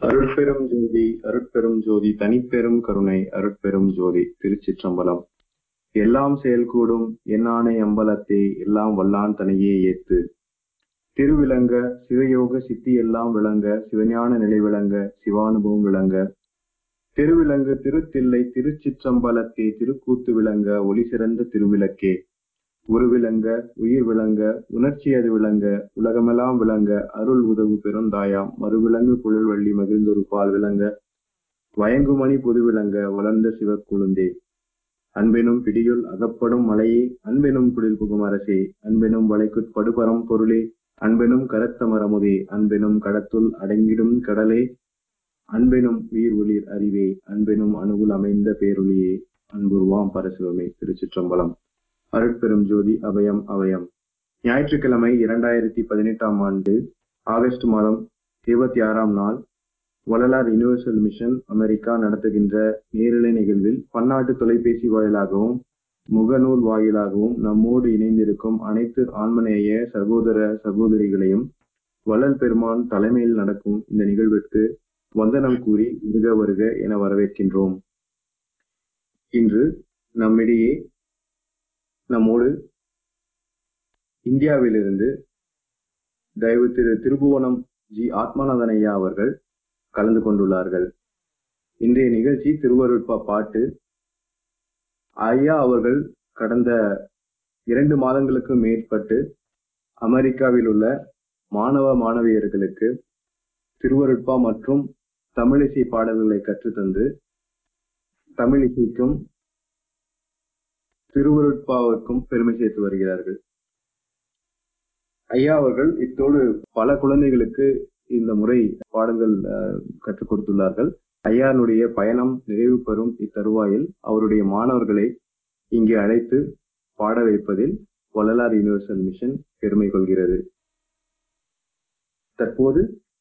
அருட்பெரும் ஜோதி அருட்பெரும் ஜோதி தனிப்பெரும் கருணை அருட்பெரும் ஜோதி திருச்சிற்றம்பலம் எல்லாம் செயல்கூடும் எண்ணானை அம்பலத்தே எல்லாம் வல்லான் தனியே ஏத்து திருவிளங்க சிவயோக சித்தி எல்லாம் விளங்க சிவஞான நிலை விளங்க சிவானுபவம் விளங்க திருவிளங்கு திருத்தில்லை திருச்சிற்றம்பலத்தே திருக்கூத்து விளங்க ஒளி சிறந்த திருவிளக்கே உருவிளங்க உயிர் விளங்க உணர்ச்சி அது விளங்க உலகமெல்லாம் விளங்க அருள் உதவு பெருந்தாயாம் மறுவிலங்கு குழல் வள்ளி மகிழ்ந்தொரு பால் விளங்க வயங்குமணி பொது விளங்க வளர்ந்த சிவக்குழுந்தே அன்பெனும் பிடியுள் அகப்படும் மலையே அன்பெனும் குடில் புகும் அரசே அன்பெனும் வளைக்குட்படுபரம் பொருளே அன்பெனும் கரத்த மரமுதே அன்பெனும் கடத்துள் அடங்கிடும் கடலே அன்பெனும் உயிர் ஒளிர் அறிவே அன்பெனும் அணுகுல் அமைந்த பேரொளியே அன்புருவாம் பரசிவமே திருச்சிற்றம்பலம் அருட்பெரும் ஜோதி அபயம் அபயம் ஞாயிற்றுக்கிழமை இரண்டாயிரத்தி பதினெட்டாம் ஆண்டு ஆகஸ்ட் மாதம் இருபத்தி ஆறாம் நாள் வள்ளலார் யுனிவர்சல் மிஷன் அமெரிக்கா நடத்துகின்ற நேரலை நிகழ்வில் பன்னாட்டு தொலைபேசி வாயிலாகவும் முகநூல் வாயிலாகவும் நம்மோடு இணைந்திருக்கும் அனைத்து ஆன்மநேய சகோதர சகோதரிகளையும் வள்ளல் பெருமான் தலைமையில் நடக்கும் இந்த நிகழ்விற்கு வந்தனம் கூறி வருக வருக என வரவேற்கின்றோம் இன்று நம்மிடையே நம்மோடு இந்தியாவிலிருந்து தயவு திரு திருபுவனம் ஜி ஆத்மானந்தன் ஐயா அவர்கள் கலந்து கொண்டுள்ளார்கள் இன்றைய நிகழ்ச்சி திருவருட்பா பாட்டு ஐயா அவர்கள் கடந்த இரண்டு மாதங்களுக்கு மேற்பட்டு அமெரிக்காவில் உள்ள மாணவ மாணவியர்களுக்கு திருவருட்பா மற்றும் தமிழிசை பாடல்களை கற்றுத்தந்து தமிழிசைக்கும் திருவருட்பாவிற்கும் பெருமை சேர்த்து வருகிறார்கள் ஐயா அவர்கள் இத்தோடு பல குழந்தைகளுக்கு இந்த முறை பாடல்கள் கற்றுக் கொடுத்துள்ளார்கள் ஐயானுடைய பயணம் நிறைவு பெறும் இத்தருவாயில் அவருடைய மாணவர்களை இங்கே அழைத்து பாட வைப்பதில் வள்ளலார் யூனிவர்சல் மிஷன் பெருமை கொள்கிறது தற்போது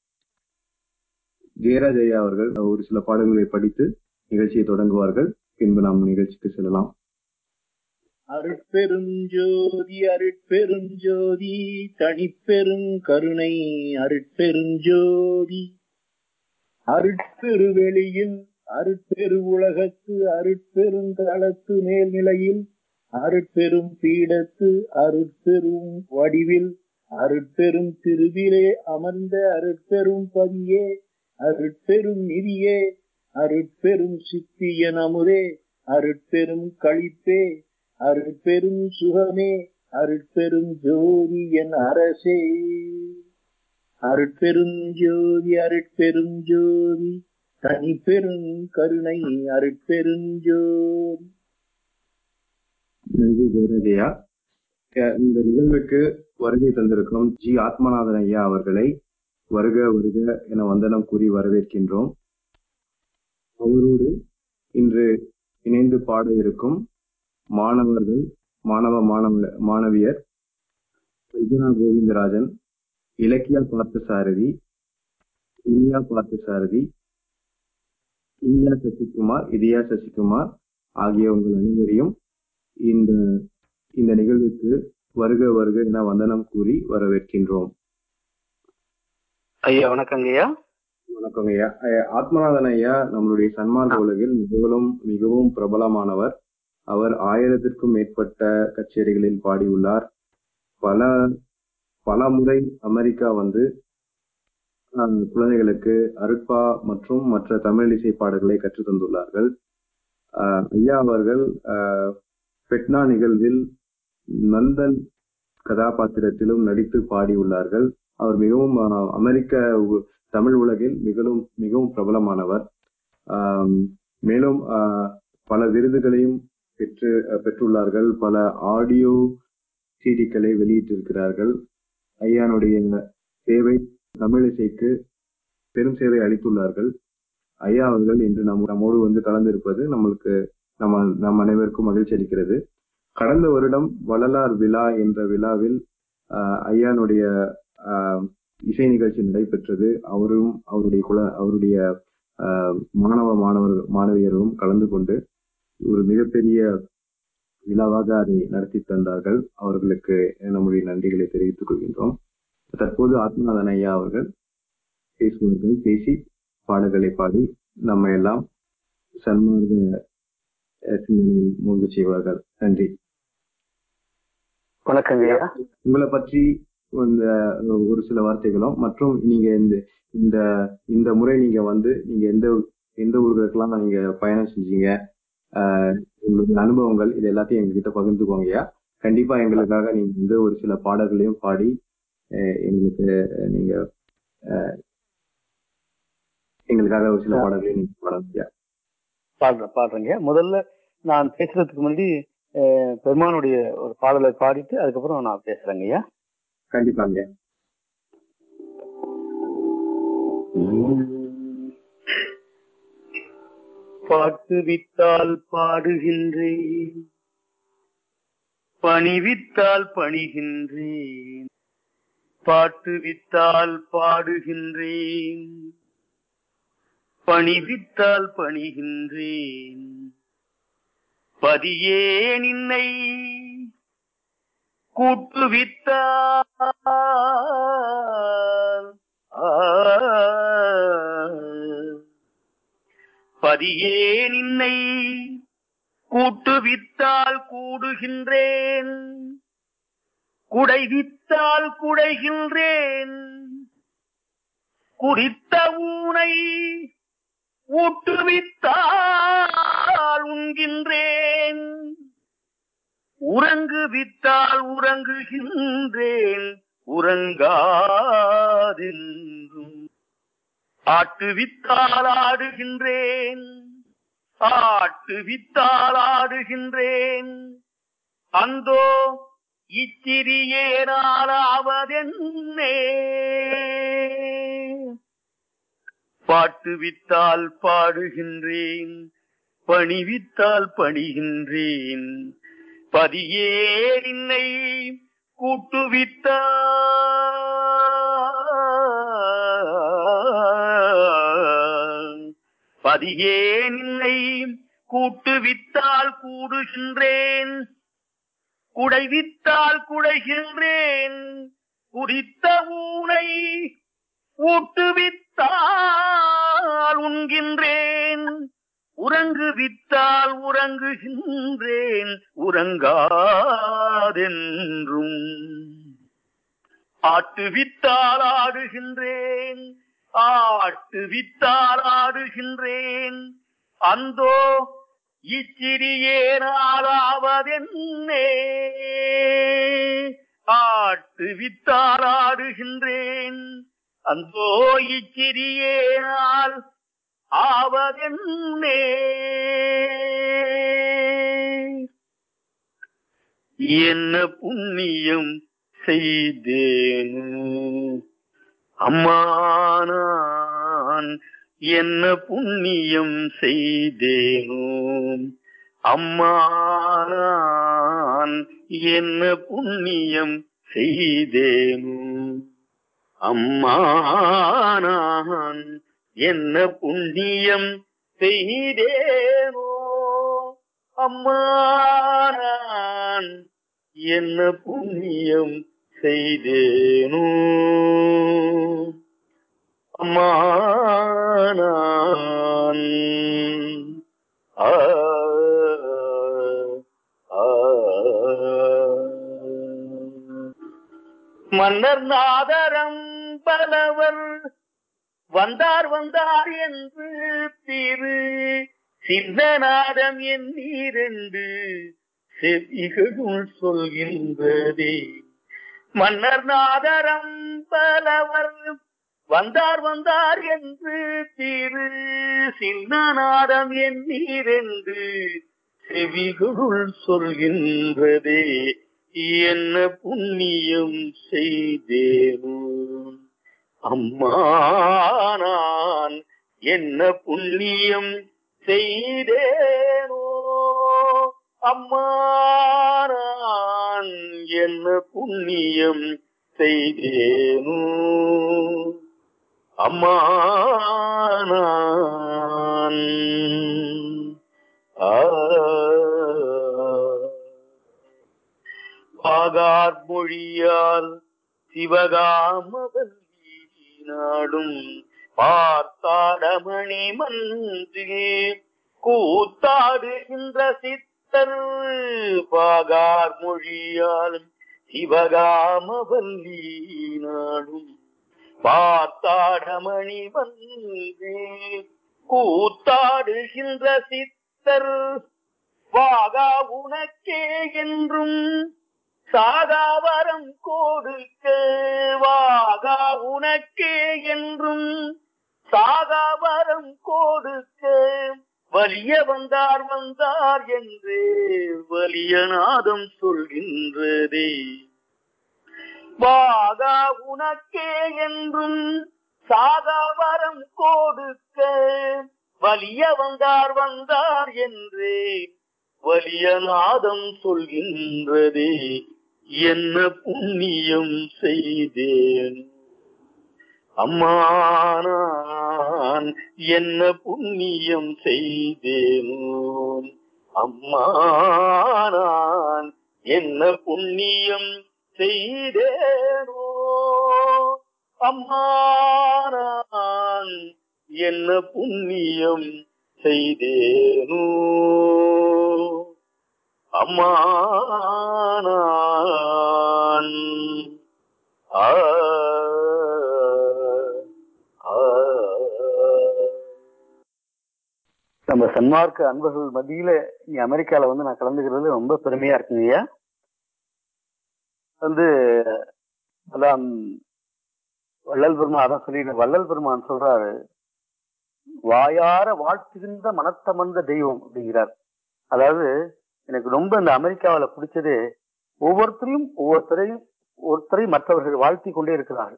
ஜெயராஜ் ஐயா அவர்கள் ஒரு சில பாடல்களை படித்து நிகழ்ச்சியை தொடங்குவார்கள் பின்பு நாம் நிகழ்ச்சிக்கு செல்லலாம் அருட்பெருஞ்சோதி அருட்பெருஞ்சோதி தனிப்பெரும் கருணை அருட்பெருஞ்சோதி அருட்பெருவெளியில் அருட்பெரு உலகத்து அருட்பெருந்தளத்து மேல்நிலையில் அருட்பெரும் பீடத்து அருட்பெரும் வடிவில் அருட்பெரும் திருவிலே அமர்ந்த அருட்பெரும் பதியே அருட்பெரும் நிதியே அருட்பெரும் சித்திய நமுதே அருட்பெரும் கழிப்பே அருட்பெரும் சுகமே அருட்பெரும் ஜோதி என் அரசே அருட்பெரும் ஜோதி அருட்பெரும் ஜோதி தனிப்பெரும் கருணை அருட்பெரும் ஜோதி நன்றி ஜெயராஜையா இந்த நிகழ்வுக்கு வருகை தந்திருக்கும் ஜி ஆத்மநாதன் ஐயா அவர்களை வருக வருக என வந்தனம் கூறி வரவேற்கின்றோம் அவரோடு இன்று இணைந்து பாட இருக்கும் மாணவர்கள் மாணவ மாணவ மாணவியர் விஜயனா கோவிந்தராஜன் இலக்கியா பார்த்தசாரதி இனியா பார்த்தசாரதி இனியா சசிகுமார் இதயா சசிகுமார் ஆகிய உங்கள் அனைவரையும் இந்த இந்த நிகழ்வுக்கு வருக வருக என வந்தனம் கூறி வரவேற்கின்றோம் ஐயா வணக்கங்க ஐயா வணக்கம் ஐயா ஆத்மநாதன் ஐயா நம்மளுடைய சன்மார்க்க உலகில் மிகவும் மிகவும் பிரபலமானவர் அவர் ஆயிரத்திற்கும் மேற்பட்ட கச்சேரிகளில் பாடியுள்ளார் பல பல முறை அமெரிக்கா வந்து குழந்தைகளுக்கு அருட்பா மற்றும் மற்ற தமிழ் இசை பாடல்களை கற்றுத் தந்துள்ளார்கள் ஐயா அவர்கள் பெட்னா நிகழ்வில் நந்தன் கதாபாத்திரத்திலும் நடித்து பாடியுள்ளார்கள் அவர் மிகவும் அமெரிக்க தமிழ் உலகில் மிகவும் மிகவும் பிரபலமானவர் மேலும் பல விருதுகளையும் பெற்று பெற்றுள்ளார்கள் பல ஆடியோ சீடிக்களை வெளியிட்டிருக்கிறார்கள் ஐயானுடைய சேவை தமிழ் இசைக்கு பெரும் சேவை அளித்துள்ளார்கள் ஐயா அவர்கள் இன்று நம் நம்மோடு வந்து கலந்திருப்பது நம்மளுக்கு நம்ம நம் அனைவருக்கும் மகிழ்ச்சி அளிக்கிறது கடந்த வருடம் வள்ளலார் விழா என்ற விழாவில் ஐயானுடைய இசை நிகழ்ச்சி நடைபெற்றது அவரும் அவருடைய குல அவருடைய மாணவ மாணவர் மாணவியரும் கலந்து கொண்டு ஒரு மிகப்பெரிய விழாவாக அதை நடத்தி தந்தார்கள் அவர்களுக்கு நம்முடைய நன்றிகளை தெரிவித்துக் கொள்கின்றோம் தற்போது ஆத்மநாதன் ஐயா அவர்கள் பேசுவார்கள் பேசி பாடல்களை பாடி நம்ம எல்லாம் சன்மார்க்க அஹ், சிந்தனையில் மூழ்க செய்வார்கள் நன்றி வணக்கங்க ஐயா உங்களை பற்றி இந்த ஒரு சில வார்த்தைகளும் மற்றும் நீங்க இந்த இந்த இந்த முறை நீங்க வந்து நீங்க எந்த எந்த ஊர்களுக்கெல்லாம் நீங்க பயணம் செஞ்சீங்க ஆஹ் உங்களுடைய அனுபவங்கள் இது எல்லாத்தையும் எங்ககிட்ட பகிர்ந்துக்கோங்கய்யா கண்டிப்பா எங்களுக்காக நீங்க வந்து ஒரு சில பாடல்களையும் பாடி ஆஹ் எங்களுக்கு நீங்க ஆஹ் எங்களுக்காக ஒரு சில பாடல்களையும் நீங்க பாடுங்க பாடுறேன் பாடுறேங்க முதல்ல நான் பேசுறதுக்கு முன்னாடி அஹ், பெருமானுடைய ஒரு பாடலை பாடிட்டு அதுக்கப்புறம் நான் பேசுறேங்க ஐயா கண்டிப்பாங்க பாட்டு வித்தால் பாடுகின்றேன் பணிவித்தால் பணிகின்றேன் பாட்டு வித்தால் பாடுகின்றேன் பணிவித்தால் பணிகின்றேன் பதியே நின்னை கூட்டுவித்தால் பதியே நின்னை கூட்டுவித்தால் கூடுகின்றேன் குடைவித்தால் குடைகின்றேன் குறித்த ஊனை ஊட்டுவித்தால் உண்கின்றேன் உறங்கு வித்தால் உறங்குகின்றேன் உறங்காதென்றும் ஆட்டு வித்தால் ஆடுகின்றேன் ஆட்டு வித்தால் ஆடுகின்றேன் அந்தோ இச்சிறியேனாலாவதென்னே பாட்டு வித்தால் பாடுகின்றேன் பணிவித்தால் பணிகின்றேன் பதியே நின்னை கூட்டுவித்தால் பதியே நின்னை கூட்டுவித்தால் கூடுகின்றேன் குடைவித்தால் குடைகின்றேன் குடித்த ஊனை ஊட்டுவித்தால் உண்கின்றேன் உறங்கு வித்தால் உறங்குகின்றேன் உறங்காதென்றும் ஆட்டு வித்தால் ஆடுகின்றேன் ஆட்டு வித்தால் ஆடுகின்றேன் அந்தோ இச்சிறியேனாலாவதென்னே ஆட்டு வித்தால் ஆடுகின்றேன் அந்தோ இச்சிறியேனால் ஆவதென்னே என்ன புண்ணியம் செய்தேனோ அம்மா நான் என்ன புண்ணியம் செய்தேனோ அம்மா நான் என்ன புண்ணியம் செய்தேனோ அம்மா நான் என்ன புண்ணியம் செய்தேனோ அம்மா நான் என்ன புண்ணியம் செய்தேனோ அம்மா நான் ஆ, ஆ, மன்னர் நாதரம் பலவர் வந்தார் வந்தார் என்று திரு சின்னநாதம் எண்ணீரெண்டு செவிகளுள் சொல்கின்றதே மன்னர் நாதரம் பலவர் வந்தார் வந்தார் என்று திரு சின்னநாதம் எண்ணீரென்று செவிகளுள் சொல்கின்றதே என்ன புண்ணியம் செய்தேனோ அம்மா நான் என்ன புண்ணியம் செய்தேனோ அம்மா நான் என்ன புண்ணியம் செய்தேனோ அம்மா நான் ஆ பாகார் மொழியால் சிவகாமவல்லி நாடும் பார்த்தாடமணி மன்றிலே கூத்தாடுகின்ற சித்தர் பாகார் மொழியாலும் சிவகாமவல்லி நாடும் பார்த்தாடமணி வந்தே கூத்தாடுகின்ற சித்தர் வாகா உனக்கே என்றும் சாகாவரம் கொடுக்க வாகா உனக்கே என்றும் சாகாவரம் கொடுக்க வலிய வந்தார் வந்தார் என்று வலிய நாதம் சொல்கின்றதே வாகா உனக்கே என்றும் சாகாவரம் கொடுக்க வலிய வந்தார் வந்தார் என்று வலிய நாதம் சொல்கின்றதே என்ன புண்ணியம் செய்தேன் அம்மா நான் என்ன புண்ணியம் செய்தேனோ அம்மா நான் என்ன புண்ணியம் செய்தேனோ அம்மா நான் என்ன புண்ணியம் செய்தேனோ அம்மா நான் ஆ ஆ நம்ம சன்மார்க்க அன்பர்கள் மத்தியில இங்க அமெரிக்கால வந்து நான் கலந்துக்கிறது ரொம்ப பெருமையா இருக்குங்க ஐயா வந்து அதான் வள்ளல் பெருமான் அதான் சொல்லிட்டு வள்ளல் பெருமான் சொல்றாரு வாயார வாழ்த்துகின்ற மனத்தமர்ந்த தெய்வம் அப்படிங்கிறார் அதாவது எனக்கு ரொம்ப இந்த அமெரிக்காவில பிடிச்சது ஒவ்வொருத்தரையும் ஒவ்வொருத்தரையும் ஒருத்தரையும் மற்றவர்கள் வாழ்த்தி கொண்டே இருக்கிறார்கள்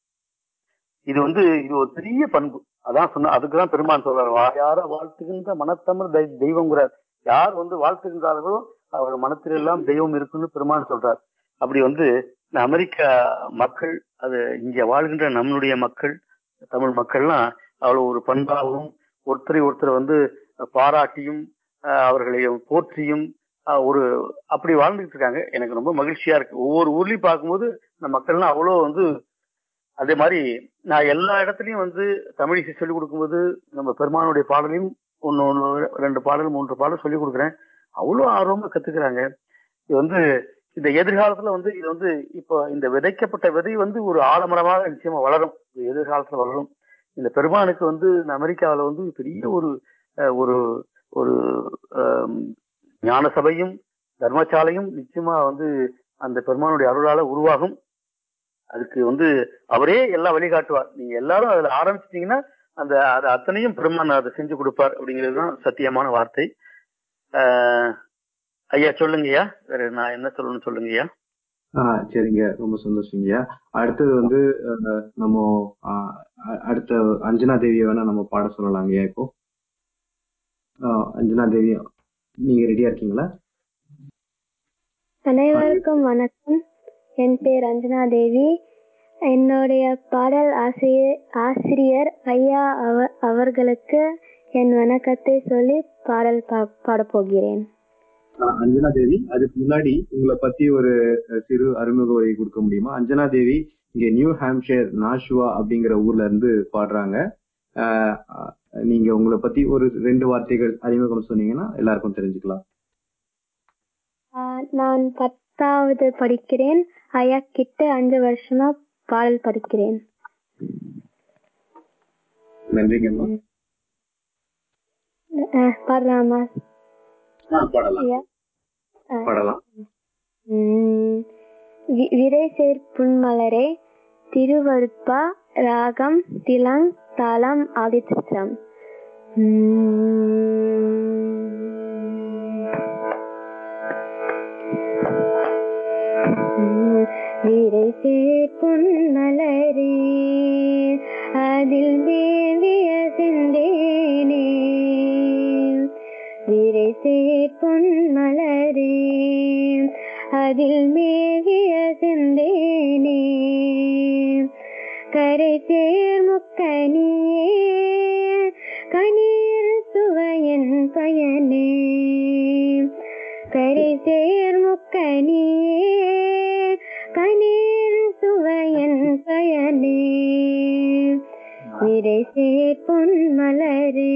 இது வந்து இது ஒரு பெரிய பண்பு அதான் சொன்ன அதுக்குதான் பெருமான் சொல்றாரு வாயார வாழ்த்துகின்ற மனத்தமிழ் தெய்- தெய்வங்கிறார் யார் வந்து வாழ்த்துகின்றார்களோ அவர் மனத்தில் எல்லாம் தெய்வம் இருக்குன்னு பெருமான் சொல்றார் அப்படி வந்து இந்த அமெரிக்கா மக்கள் அது இங்க வாழ்கின்ற நம்மளுடைய மக்கள் தமிழ் மக்கள்லாம் அவ்வளவு ஒரு பண்பாகவும் ஒருத்தரை ஒருத்தர் வந்து பாராட்டியும் அஹ், அவர்களை போற்றியும் அஹ், ஒரு அப்படி வாழ்ந்துட்டு இருக்காங்க எனக்கு ரொம்ப மகிழ்ச்சியா இருக்கு ஒவ்வொரு ஊர்லயும் பார்க்கும்போது இந்த மக்கள்லாம் அவ்வளோ வந்து அதே மாதிரி நான் எல்லா இடத்துலயும் வந்து தமிழ் இசை சொல்லிக் கொடுக்கும்போது நம்ம பெருமானுடைய பாடலையும் ஒன்னு ஒன்னு ரெண்டு பாடல் மூன்று பாடல் சொல்லிக் கொடுக்குறேன் அவ்வளோ ஆர்வமா கத்துக்கிறாங்க இது வந்து இந்த எதிர்காலத்துல வந்து இது வந்து இப்போ இந்த விதைக்கப்பட்ட விதை வந்து ஒரு ஆலமரமாக நிச்சயமா வளரும் இது எதிர்காலத்துல வளரும் இந்த பெருமானுக்கு வந்து இந்த அமெரிக்காவில் வந்து பெரிய ஒரு அஹ், ஒரு ஒரு ஆம், ஞான சபையும் தர்மசாலையும் நிச்சயமா வந்து அந்த பெருமானுடைய அருளால உருவாகும் அதுக்கு வந்து அவரே எல்லாம் வழிகாட்டுவார் நீங்க எல்லாரும் அதுல ஆரம்பிச்சிட்டீங்கன்னா அந்த அது அத்தனையும் பெருமான் அதை செஞ்சு கொடுப்பார் அப்படிங்கிறது தான் சத்தியமான வார்த்தை ஆஹ் ஐயா சொல்லுங்கய்யா வேற நான் என்ன சொல்லணும்னு சொல்லுங்கய்யா ஆஹ் சரிங்க ரொம்ப சந்தோஷங்கய்யா அடுத்தது வந்து அஹ், நம்ம ஆஹ், அ- அடுத்த அஞ்சனா தேவியை வேணா நம்ம பாட சொல்லலாங்கய்யா இப்போ ஆஹ், அஞ்சனா தேவி நீங்க ரெடியா இருக்கீங்களா அனைவருக்கும் வணக்கம் என் பேர் அஞ்சனா தேவி என்னுடைய பாடல் ஆசிரியர் ஆசிரியர் ஐயா அவ அவர்களுக்கு என் வணக்கத்தை சொல்லி பாடல் பா- பாடப் போகிறேன் ஆஹ், அஞ்சனா தேவி அதுக்கு முன்னாடி உங்களை பத்தி ஒரு அஹ், சிறு அறிமுக உரை கொடுக்க முடியுமா அஞ்சனா தேவி இங்க நியூ ஹாம்ஷயர் நாஷுவா அப்படிங்கிற ஊர்ல இருந்து பாடுறாங்க ஆஹ், ஆஹ், நீங்க உங்களை பத்தி ஒரு ரெண்டு வார்த்தைகள் அறிமுகம் சொன்னீங்கன்னா எல்லாருக்கும் தெரிஞ்சுக்கலாம் ஆஹ் நான் பத்தாவது படிக்கிறேன் ஐயா கிட்ட அஞ்சு வருஷமா பாடல் படிக்கிறேன் நன்றிங்கம்மா ஆஹ் பாடலாமா ஆஹ், பாடலாம் ஐயா ஆஹ் பாடலாம் உம் வி- விரை சேர் புன்மலரே திருவருப்பா ராகம் திலங் தாளம் ஆதித்யம் விரை சேர் புன்மலரே அதில் தேவிய செந்தேனே விரை சேர் பொன்மலரே அதில் மேகிய செந்தேனே கரை சேர் முக்கனியே கனீர் சுவையன் பயனே கரை சேர் முக்கனியே கனீர் சுவையன் பயனே விரை சேர் பொன் மலரே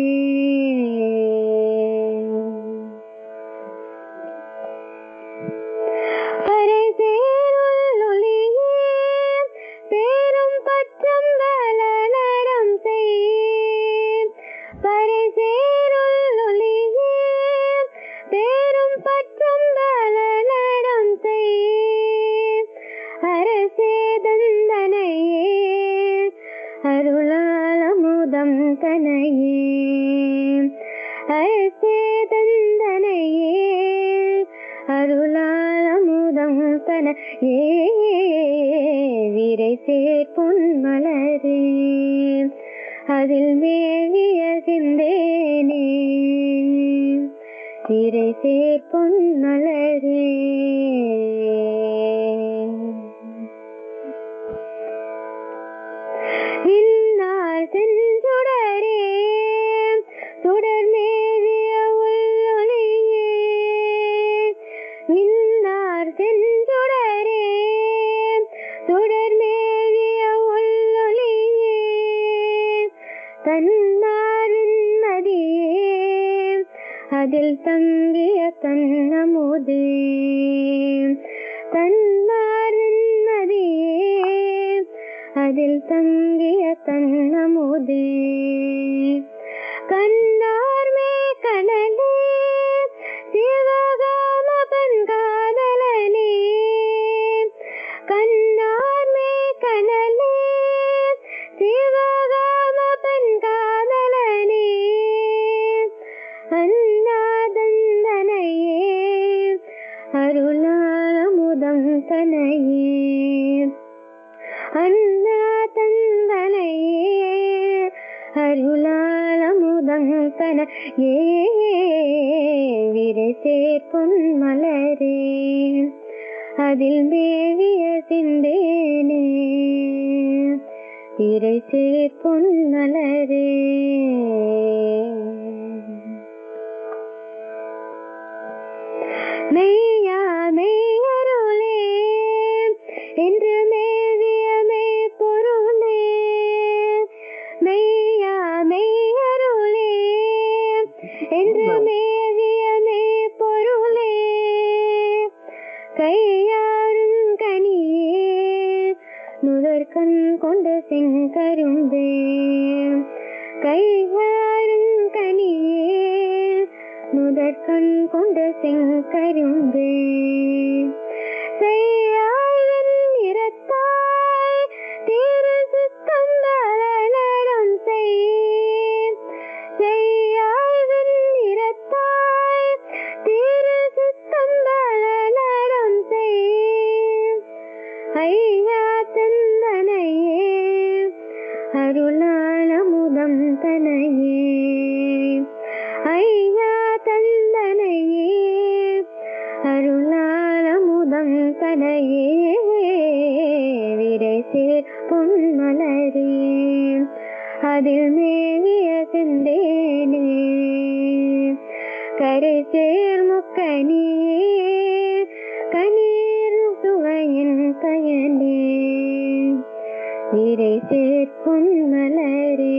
பறை சேருள் ஒளியே பேரும் பற்றம் பல நடம் செய் பறை சேருள் ஒளியே பேரும் பற்றம் பல நடம் செய் அரசே தந்தனையே அருளால் அமுதம் தனையே அரசே தந்தனையே அருளால் அமுதம் தன ஏ விரை சேர் பொன் மலரே அதில் மேவிய சிந்தேனே விரை சேர் பொன் மலரே இந்நாள் செஞ்சுடரே சுடர் மேவிய உள்ளொளியே இந்நாள் செஞ்சுடரே சுடர் மேவிய உள்ளொளியே தன்மாரின் நதியே அதில் தங்கிய தன்னமுதே தன்மாரின் நதியே அதில் தங்கிய தன்னமுதே கண்ணார்மே கனலே சிவகாம பன்காதலனே கண்ணார்மே கனலே சிவகாம பன்காதலனே அண்ணாதந்தனையே அருளாமுதம் தனையே அண்ணா தந்தனையே அருளாமுதம் தன ஏ விரை சேர் பொன் மலரே அதில் மேவிய சிந்தேனே விரை சேர் பொன் மலரே மெய்யா மெய்யருளே என்று மேவிய மெய் பொருளே மெய்யா மெய்யருளே என்று மேவிய மெய் பொருளே கையாரும் கனியே நுதற்கண் கொண்ட செங்கரும்பே கையாரும் கனியே முதற்கண் கொண்ட செங்கரும்பே செய்யாய்வன் நிறத்தாய் திரு சித்தம்பலம் செய் செய்யாய்வன் நிறத்தாய் திரு சித்தம்பலம் செய் ஐயா தந்தனையே அருளாளமுதம் தனையே ஐயா தந்தனையே அருளாளமுதம் தனையே விரை சேர் பொன்மலரே அதில் மேவிய சிந்தேனே கரை சேர் முக்கனியே கண்ணீர் சுவையின் பயனே விரை சேர் பொன்மலரே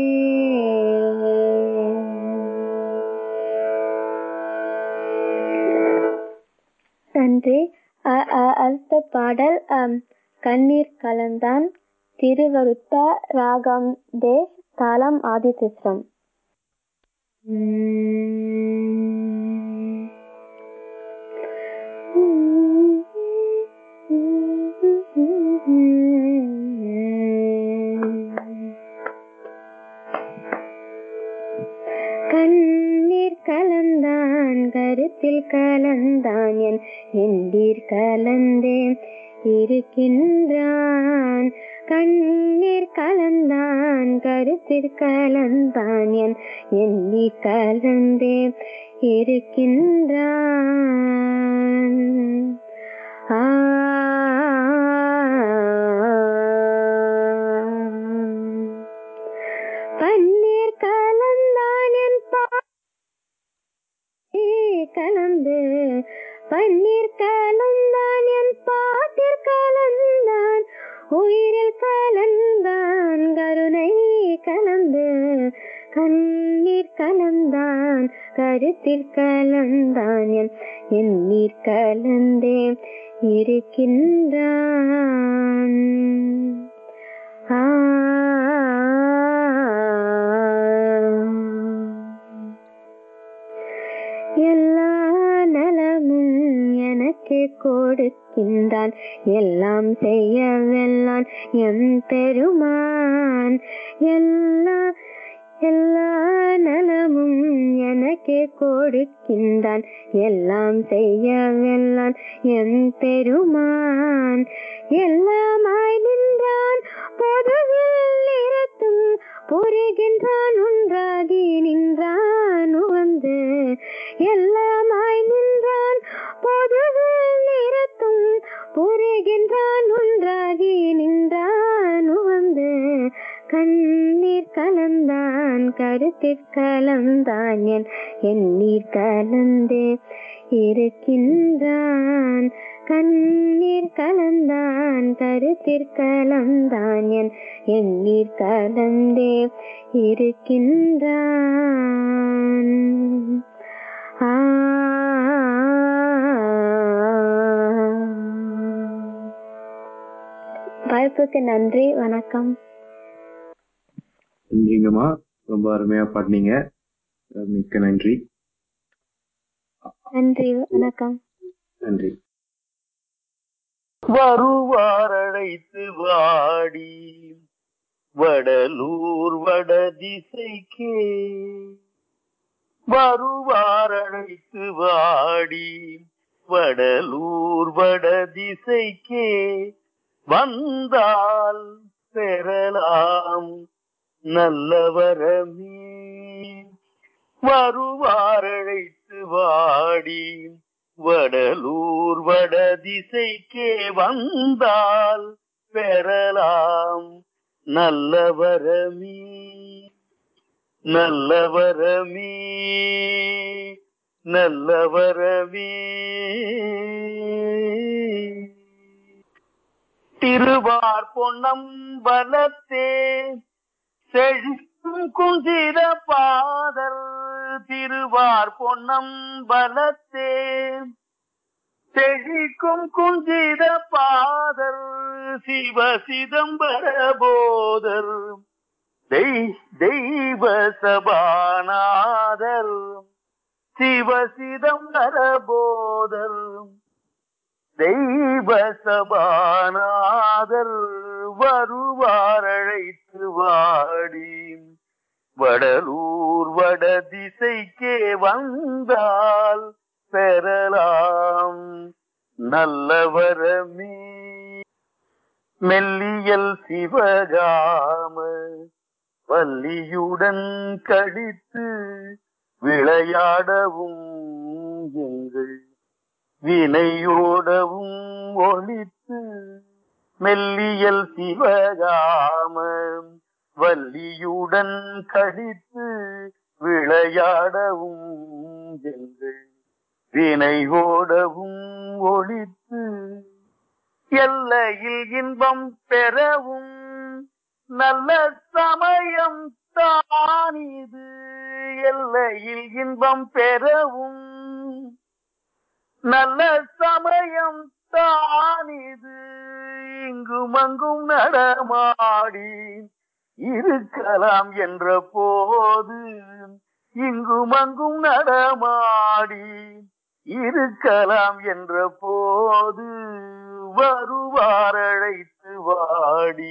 நன்றி அ- அ- அடுத்த பாடல் அம், கண்ணீர் கலந்தான் திருவருத்தா ராகம் தேஷ் தாளம் ஆதிதிஸ்ரம் கண்ணீர் கலந்தான் கருத்தில் கலந்தான் என் எண்டீர் கலந்தேன் இருக்கின்றான் கண்ணீர் கலந்தான் கருத்தில் கலந்தான் என் எண்ணீர் கலந்தேன் இருக்கின்றான் ஆ பன்னீர் கலந்தான் என் பா கலந்து பன்னீர் கலந்தான் என் பாட்டில் கலந்தான் உயிரில் கலந்தான் கருணை கண்ணீர் கலந்தான் கருத்தில் கலந்தான் என் எண்ணீர் கலந்தே இருக்கின்றான் ஆ எல்லா நலமும் எனக்கு கொடுக்கின்றான் எல்லாம் செய்ய வெல்லான் எம் பெருமான் எல்லா எல்லா நலமும் எனக்கு கொடுக்கின்றான் எல்லாம் செய்ய வெல்லான் எம் பெருமான் எல்லாமாய் நின்றான் பொதுவில் இருத்தும் புரிகின்றான் ஒன்றாகி நின்றான் வந்து எல்லாமாய் நின்றான் பொதுவில் இருத்தும் புரிகின்றான் ஒன்றாகி நின்றான் வந்து கண்ணீர் கலந்தான் கருத்தில் கலந்தான் என் எண்ணீர் கலந்தே இருக்கின்றான் கண்ணீர் கலந்தான் கருத்தில் கலந்தான் என் எண்ணீர் கலந்தே இருக்கின்றான் ஆ வாய்ப்புக்கு நன்றி வணக்கம் நன்றிங்கம்மா ரொம்ப அருமையா பாடினீங்க அஹ் மிக்க நன்றி நன்றி வணக்கம் நன்றி வருவார் அழைத்து வாடி வடலூர் வட திசைக்கே வருவார் அழைத்து வாடி வடலூர் வட திசைக்கே வந்தால் பெறலாம் நல்லவரமே வருவார் அழைத்து வாடி வடலூர் வட திசைக்கே வந்தால் பெறலாம் நல்லவரமே நல்லவரமே நல்லவரமே திருவார் பொன்னம் பலத்தே செழிக்கும் குந்திர பாதர் திருவார் பொன்னம் பலத்தே செழிக்கும் குந்திர பாதர் சிவ சிதம்பர போதர் தெய்- தெய்வ சபாநாதர் சிவ சிதம்பர போதர் தெய்வ சபாநாதர் வருவார் அழைத்து வாடி வடலூர் வட திசைக்கே வந்தால் பெறலாம் நல்லவரமே மெல்லியல் சிவகாம வள்ளியுடன் கழித்து விளையாடவும் எங்கள் வினையோடவும் ஒழித்து மெல்லியல் சிவகாம வள்ளியுடன் கழித்து விளையாடவும் எங்கள் வினையோடவும் ஒழித்து எல்லையில் இன்பம் பெறவும் நல்ல சமயம் தான் இது எல்லையில் இன்பம் பெறவும் நல்ல சமயம் தான் இது இங்கும் அங்கும் நடமாடி இருக்கலாம் என்ற போது இங்கும் அங்கும் நடமாடி இருக்கலாம் என்ற போது வருவார் அழைத்து வாடி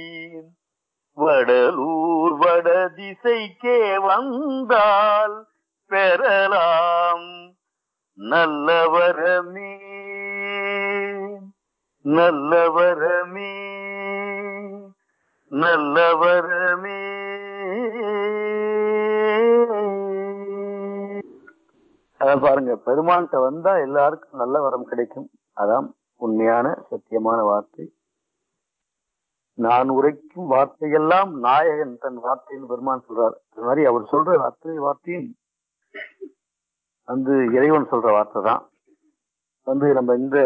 வடலூர் வட திசைக்கே வந்தால் பெறலாம் நல்லவரமே நல்லவரமே நல்லவரமே அதான் பாருங்க பெருமான்கிட்ட வந்தா எல்லாருக்கும் நல்ல வரம் கிடைக்கும் அதான் உண்மையான சத்தியமான வார்த்தை நான் உரைக்கும் வார்த்தையெல்லாம் நாயகன் தன் வார்த்தைன்னு பெருமான் சொல்றார் அது மாதிரி அவர் சொல்ற அத்தனை வார்த்தையும் வந்து இறைவன் சொல்ற வார்த்தை தான் வந்து நம்ம இந்த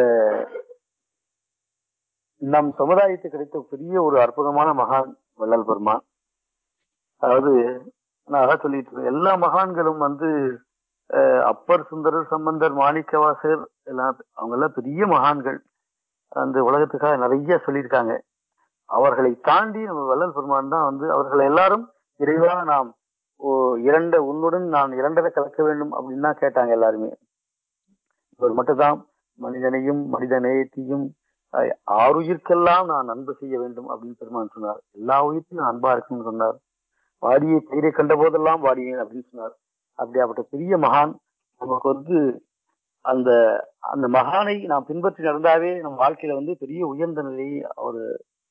நம் சமுதாயத்துக்கு கிடைத்த பெரிய ஒரு அற்புதமான மகான் வள்ளல் பெருமான் அதாவது நான் அதான் சொல்லிட்டு இருக்கேன் எல்லா மகான்களும் வந்து அஹ், அப்பர் சுந்தரர் சம்பந்தர் மாணிக்கவாசகர் எல்லாம் அவங்க எல்லாம் பெரிய மகான்கள் அந்த உலகத்துக்காக நிறைய சொல்லியிருக்காங்க அவர்களை தாண்டி நம்ம வள்ளல் பெருமான் தான் வந்து அவர்கள் எல்லாரும் இறைவா நாம் ஓ, இரண்ட உன்னுடன் நான் இரண்டரை கலக்க வேண்டும் அப்படின்னு தான் கேட்டாங்க எல்லாருமே இவர் மட்டும்தான் மனிதனையும் மனித நேயத்தையும் அஹ், ஆறுயிர்க்கெல்லாம் நான் அன்பு செய்ய வேண்டும் அப்படின்னு பெருமான் சொன்னார் எல்லா உயிர்க்கும் நான் அன்பா இருக்குன்னு சொன்னார் வாடியை பெயரை கண்ட போதெல்லாம் வாடியேன் அப்படின்னு சொன்னார் அப்படியாப்பட்ட பெரிய மகான் நமக்கு வந்து அந்த அந்த மகானை நாம் பின்பற்றி நடந்தாவே நம்ம வாழ்க்கையில வந்து பெரிய உயர்ந்த நிலையை அவரு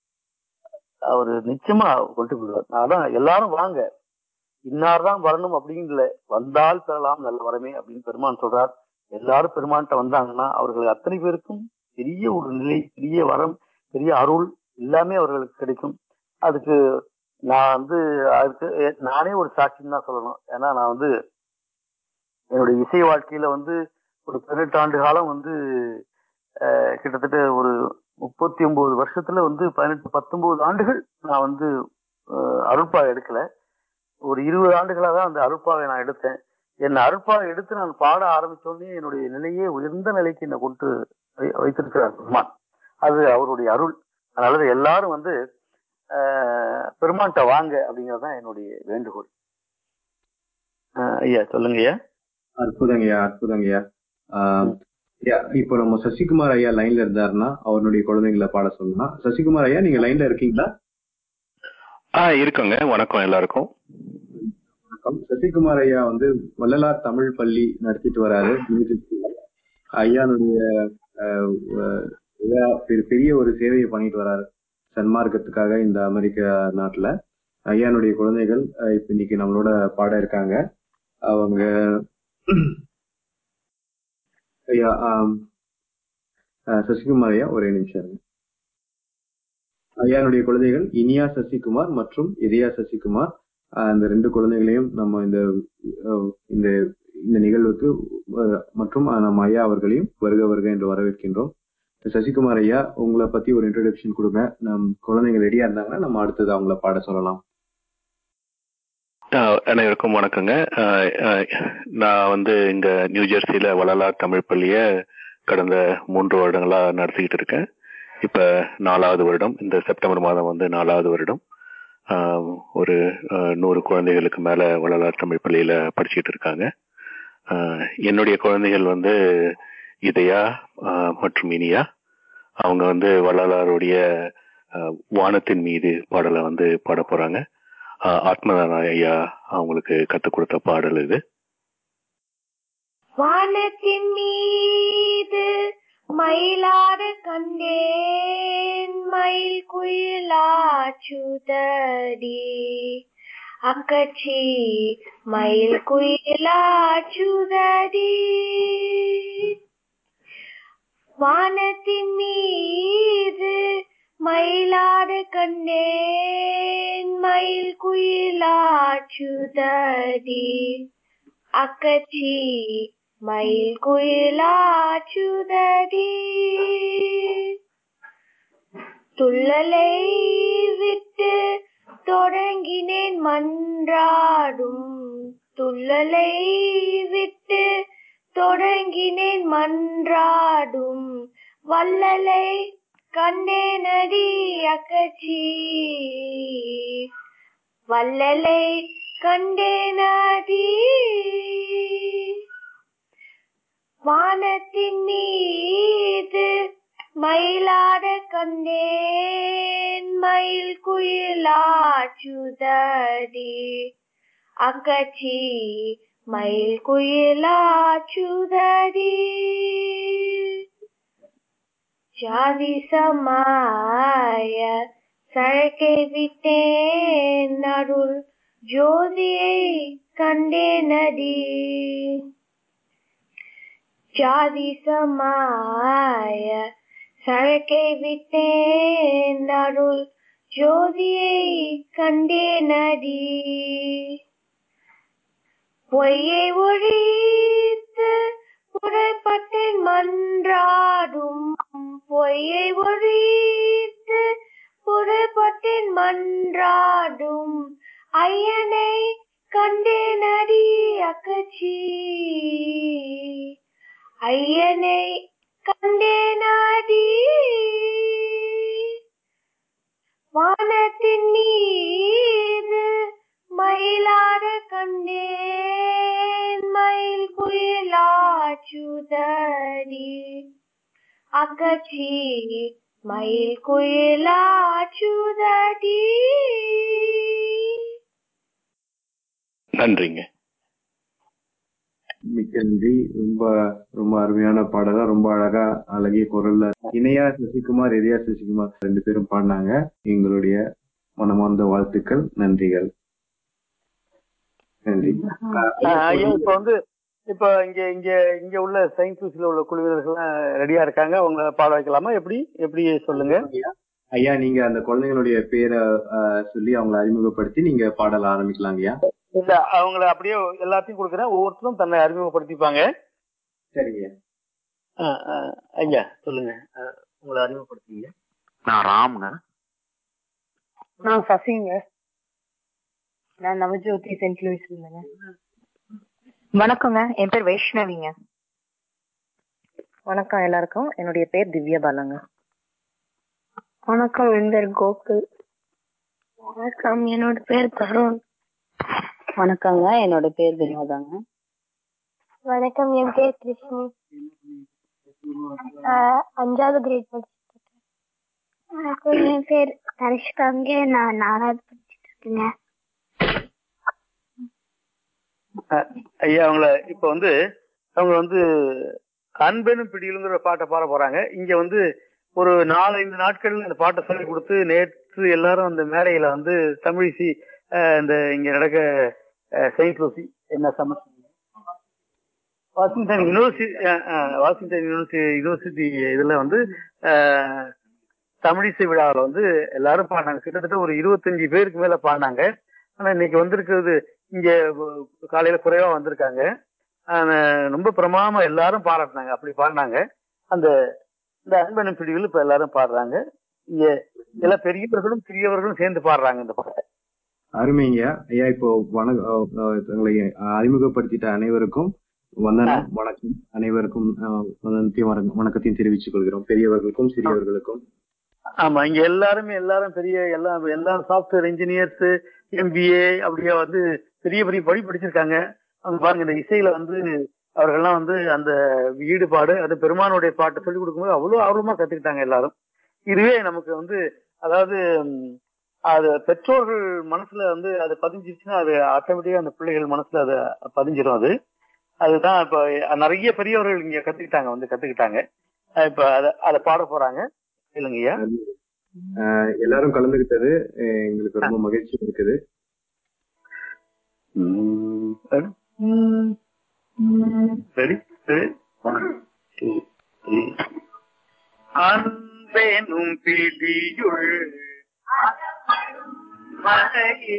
அவரு நிச்சயமா கொண்டு போடுவார் அதான் எல்லாரும் வாங்க இன்னார் தான் வரணும் அப்படின்னு இல்லை வந்தால் பெறலாம் நல்ல வரமே அப்படின்னு பெருமான் சொல்றார் எல்லாரும் பெருமான்கிட்ட வந்தாங்கன்னா அவர்கள் அத்தனை பேருக்கும் பெரிய ஒரு நிலை பெரிய வரம் பெரிய அருள் எல்லாமே அவர்களுக்கு கிடைக்கும் அதுக்கு நான் வந்து அதுக்கு எ- நானே ஒரு சாட்சின்னு தான் சொல்லணும் ஏன்னா நான் வந்து என்னுடைய இசை வாழ்க்கையில வந்து ஒரு பதினெட்டு ஆண்டு காலம் வந்து அஹ், கிட்டத்தட்ட ஒரு முப்பத்தி ஒன்பது வருஷத்துல வந்து பதினெட்டு பத்தொன்பது ஆண்டுகள் நான் வந்து அஹ், அருட்பா எடுக்கல ஒரு இருபது ஆண்டுகளாக தான் அந்த அருட்பாவை நான் எடுத்தேன் என் அருட்பாவை எடுத்து நான் பாட ஆரம்பிச்ச உடனே என்னுடைய நிலையே உயர்ந்த நிலைக்கு என்னை கொண்டு வை- வைத்திருக்கிறார் பெருமான் அது அவருடைய அருள் அதனால எல்லாரும் வந்து அஹ், பெருமான்கிட்ட வாங்க அப்படிங்கிறது தான் என்னுடைய வேண்டுகோள் அஹ், ஐயா சொல்லுங்க ஐயா அற்புதங்கய்யா அற்புதங்கய்யா ஆஹ் ஐயா, இப்போ நம்ம சசிகுமார் ஐயா லைன்ல இருந்தாருன்னா அவருடைய குழந்தைங்களை பாட சொல்லலாம் சசிகுமார் ஐயா நீங்க லைன்ல இருக்கீங்களா ஆ இருக்குங்க வணக்கம் எல்லாருக்கும் வணக்கம் சசிகுமார் ஐயா வந்து வள்ளலார் தமிழ் பள்ளி நடத்திட்டு வராரு ஐயானுடைய ஆஹ், ஆஹ், இதா- பெரிய- பெரிய ஒரு சேவையை பண்ணிட்டு வராரு சன்மார்க்கத்துக்காக இந்த அமெரிக்க நாட்டுல ஐயானுடைய குழந்தைகள் ஆஹ், இப்ப இன்னைக்கு நம்மளோட பாட இருக்காங்க அவங்க ஐயா ஆம், ஆஹ், சசிகுமார் ஐயா ஒரே நிமிஷம் இருங்க ஐயானுடைய குழந்தைகள் இனியா சசிகுமார் மற்றும் இதயா சசிகுமார் ஆஹ், அந்த ரெண்டு குழந்தைகளையும் நம்ம இந்த ஆஹ், இந்த இந்த நிகழ்வுக்கு ஆஹ், மற்றும் ஆஹ், நம்ம ஐயா அவர்களையும் வருக வருக என்று வரவேற்கின்றோம் சசிகுமார் ஐயா உங்களை பத்தி ஒரு இன்ட்ரோடக்ஷன் கொடுங்க நம் குழந்தைங்க ரெடியா இருந்தாங்கன்னா நம்ம அடுத்தது அவங்கள பாட சொல்லலாம் ஆ, அனைவருக்கும் வணக்கங்க ஆ, ஆ, நான் வந்து இங்க நியூ ஜெர்சியில வள்ளலார் தமிழ் பள்ளிய கடந்த மூன்று வருடங்களா நடத்திக்கிட்டு இருக்கேன் இப்ப நாலாவது வருடம் இந்த செப்டம்பர் மாதம் வந்து நாலாவது வருடம் ஆ, ஒரு ஆ, நூறு குழந்தைகளுக்கு மேல வள்ளலார் தமிழ் பள்ளியில படிச்சுட்டு இருக்காங்க ஆ, என்னுடைய குழந்தைகள் வந்து இதயா ஆ, மற்றும் இனியா அவங்க வந்து வள்ளலாருடைய ஆ, வானத்தின் மீது பாடலை வந்து பாட போறாங்க ஆஹ் ஆத்மநாராயண ஐயா அவங்களுக்கு கத்துக் கொடுத்த பாடல் இது வானத்தின் மீது மயிலாடு கண்டேன் மயில் குயிலாச்சுதடி அக்கச்சி மயில் குயிலாச்சுதடி வானத்தின் மீது மயிலாடு கண்டேன் மயில் குயிலாச்சுதடி அக்கச்சி மயில் குயிலாச்சுதடி துள்ளலை விட்டு தொடங்கினேன் மன்றாடும் துள்ளலை விட்டு தொடங்கினேன் மன்றாடும் வள்ளலை கண்டேனடி அக்கச்சி வள்ளலை கண்டேனடி வானத்தின் மீது மயிலாட கண்டேன் மயில் குயிலாச்சுதடி அக்கச்சி மயில் குயிலாச்சுதடி ஜாதி சமாய சழக்கை விட்டேன் அருள் ஜோதியை கண்டேனடி ஜாதி சமாய சழக்கை விட்டேன் அருள் ஜோதியை கண்டேனடி பொய்யை ஒழித்து புறப்பட்டேன் மன்றாடும் பொய்யை ஒழித்து புறப்பட்டேன் மன்றாடும் ஐயனை கண்டேனடி அக்கச்சி ஐயனை கண்டேனடி வானத்தின் மீது மயிலாட கண்டேன் மயில் குயிலாச்சுதடி அக்கச்சி மயில் குயிலாச்சுதடி நன்றிங்க மிக்க நன்றி ரொம்ப ரொம்ப அருமையான பாடலா ரொம்ப அழகா அழகிய குரல்ல இணையா சசிகுமார் எதையா சசிகுமார் ரெண்டு பேரும் பாடினாங்க எங்களுடைய மனமார்ந்த வாழ்த்துக்கள் நன்றிகள் நன்றி ஆஹ் ஐயா இப்ப வந்து இப்ப இங்க இங்க இங்க உள்ள சயின்ஸ் உள்ள குழுவினர்கள்லாம் ரெடியா இருக்காங்க அவங்க பாட வைக்கலாமா எப்படி எப்படி சொல்லுங்க ஐயா நீங்க அந்த குழந்தைங்களுடைய பேரை ஆஹ், சொல்லி அவங்களை அறிமுகப்படுத்தி நீங்க பாடல ஆரம்பிக்கலாம் ஐயா இல்ல அவங்கள அப்படியே எல்லாத்தையும் கொடுக்குறேன் ஒவ்வொருத்தரும் தன்னை அறிமுகப்படுத்திப்பாங்க சரிங்க ஆஹ் ஆஹ் ஐயா சொல்லுங்க ஆஹ் உங்களை அறிமுகப்படுத்திங்க நான் ராம்ங்க நான் சசிங்க நான் நவஜோதி சென்ட் லூயிஸ் இருந்தேங்க வணக்கங்க என் பேர் வைஷ்ணவிங்க வணக்கம் எல்லாருக்கும் என்னுடைய பேர் திவ்யா பாலாங்க வணக்கம் என் பேர் கோகுல் வணக்கம் என்னோட பேர் தருண் வணக்கங்க என்னோட பேர் வினோதாங்க வணக்கம் என் பேர் கிருஷ்ணி ஆஹ் அஞ்சாவது கிரேட் படிச்சுட்டு இருக்கேன் வணக்கம் என் பேர் தரிஷ்காங்க நான் நாலாவது படிச்சுட்டு இருக்கேங்க ஆஹ் ஐயா அவங்கள இப்ப வந்து அவங்க வந்து அன்பெனும் பிடியிலுங்கிற பாட்டை பாட போறாங்க இங்க வந்து ஒரு நாலஞ்சு நாட்கள் அந்த பாட்டை சொல்லி கொடுத்து நேற்று எல்லாரும் அந்த மேடையில வந்து தமிழிசி ஆஹ் இந்த இங்க நடக்க செயின்ட் லூசி என்ன சமஸ்டி Washington University Washington University University இதுல வந்து ஆஹ், தமிழிசை விழாவில் வந்து எல்லாரும் பாடினாங்க கிட்டத்தட்ட ஒரு இருபத்தஞ்சு பேருக்கு மேல பாடினாங்க ஆனா இன்னைக்கு வந்திருக்கிறது இங்க வ- காலையில குறைவா வந்திருக்காங்க ஆனா, ரொம்ப பிரமாதமா எல்லாரும் பாராட்டினாங்க அப்படி பாடினாங்க அந்த இந்த அன்பனும் பிடிவில் இப்ப எல்லாரும் பாடுறாங்க இங்க எல்லா பெரியவர்களும் சிறியவர்களும் சேர்ந்து பாடுறாங்க இந்த பாட்டை அருமைங்க ஐயா இப்போ வணக்க அஹ், அஹ், தங்களை அறிமுகப்படுத்திட்ட அனைவருக்கும் வந்தனம் வணக்கம் அனைவருக்கும் அஹ், வந்தனத்தையும் வணக்க- வணக்கத்தையும் தெரிவித்துக் கொள்கிறோம் பெரியவர்களுக்கும் சிறியவர்களுக்கும் ஆமா இங்க எல்லாருமே எல்லாரும் பெரிய எல்லாம் எல்லாரும் சாஃப்ட்வேர் இன்ஜினியர்ஸ் எம்பிஏ அப்படியே வந்து பெரிய பெரிய படி படிச்சிருக்காங்க அவங்க பாருங்க இந்த இசையில வந்து அவர்கள்லாம் வந்து அந்த ஈடுபாடு அது பெருமானுடைய பாட்டு சொல்லி கொடுக்கும்போது அவ்வளவு ஆர்வமா கத்துக்கிட்டாங்க எல்லாரும் இதுவே நமக்கு வந்து அதாவது ம், அது பெற்றோர்கள் மனசுல வந்து அது பதிஞ்சிருச்சுன்னா அது ஆட்டோமேட்டிக்கா அந்த பிள்ளைகள் மனசுல அது பதிஞ்சிடும் அது அதுதான் இப்ப நிறைய பெரியவர்கள் இங்க கத்துக்கிட்டாங்க வந்து கத்துக்கிட்டாங்க அஹ் இப்ப அதை அதை பாட போறாங்க இல்லைங்கய்யா அஹ், எல்லாரும் கலந்துகிட்டது அஹ், எங்களுக்கு ரொம்ப மகிழ்ச்சி இருக்குது சரி சரி ஒன் டூ த்ரீ அன்பேனும் பிடியுள் மலையே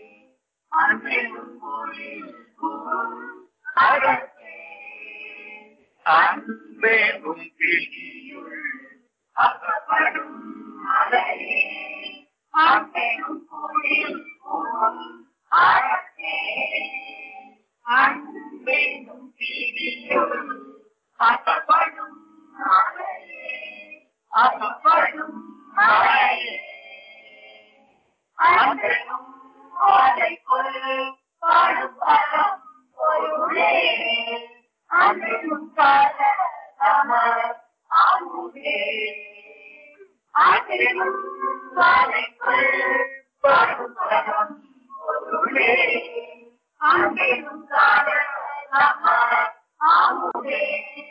அன்பேனும் பிடியுள் அகப்படும் மலையே அன்பேனும் அன்பேனும் பிடியுள் அகப்படும் மலையே அகப்படும் மலையே அன்பேனும் மாலைக்குள் பாடும் பலம் பொருளே அன்பெனும் பாத அமர் ஆமுதே அன்பெனும் மாலைக்குள் பாடும் பலம் பொருளே அன்பெனும் பாத அமர் ஆமுதே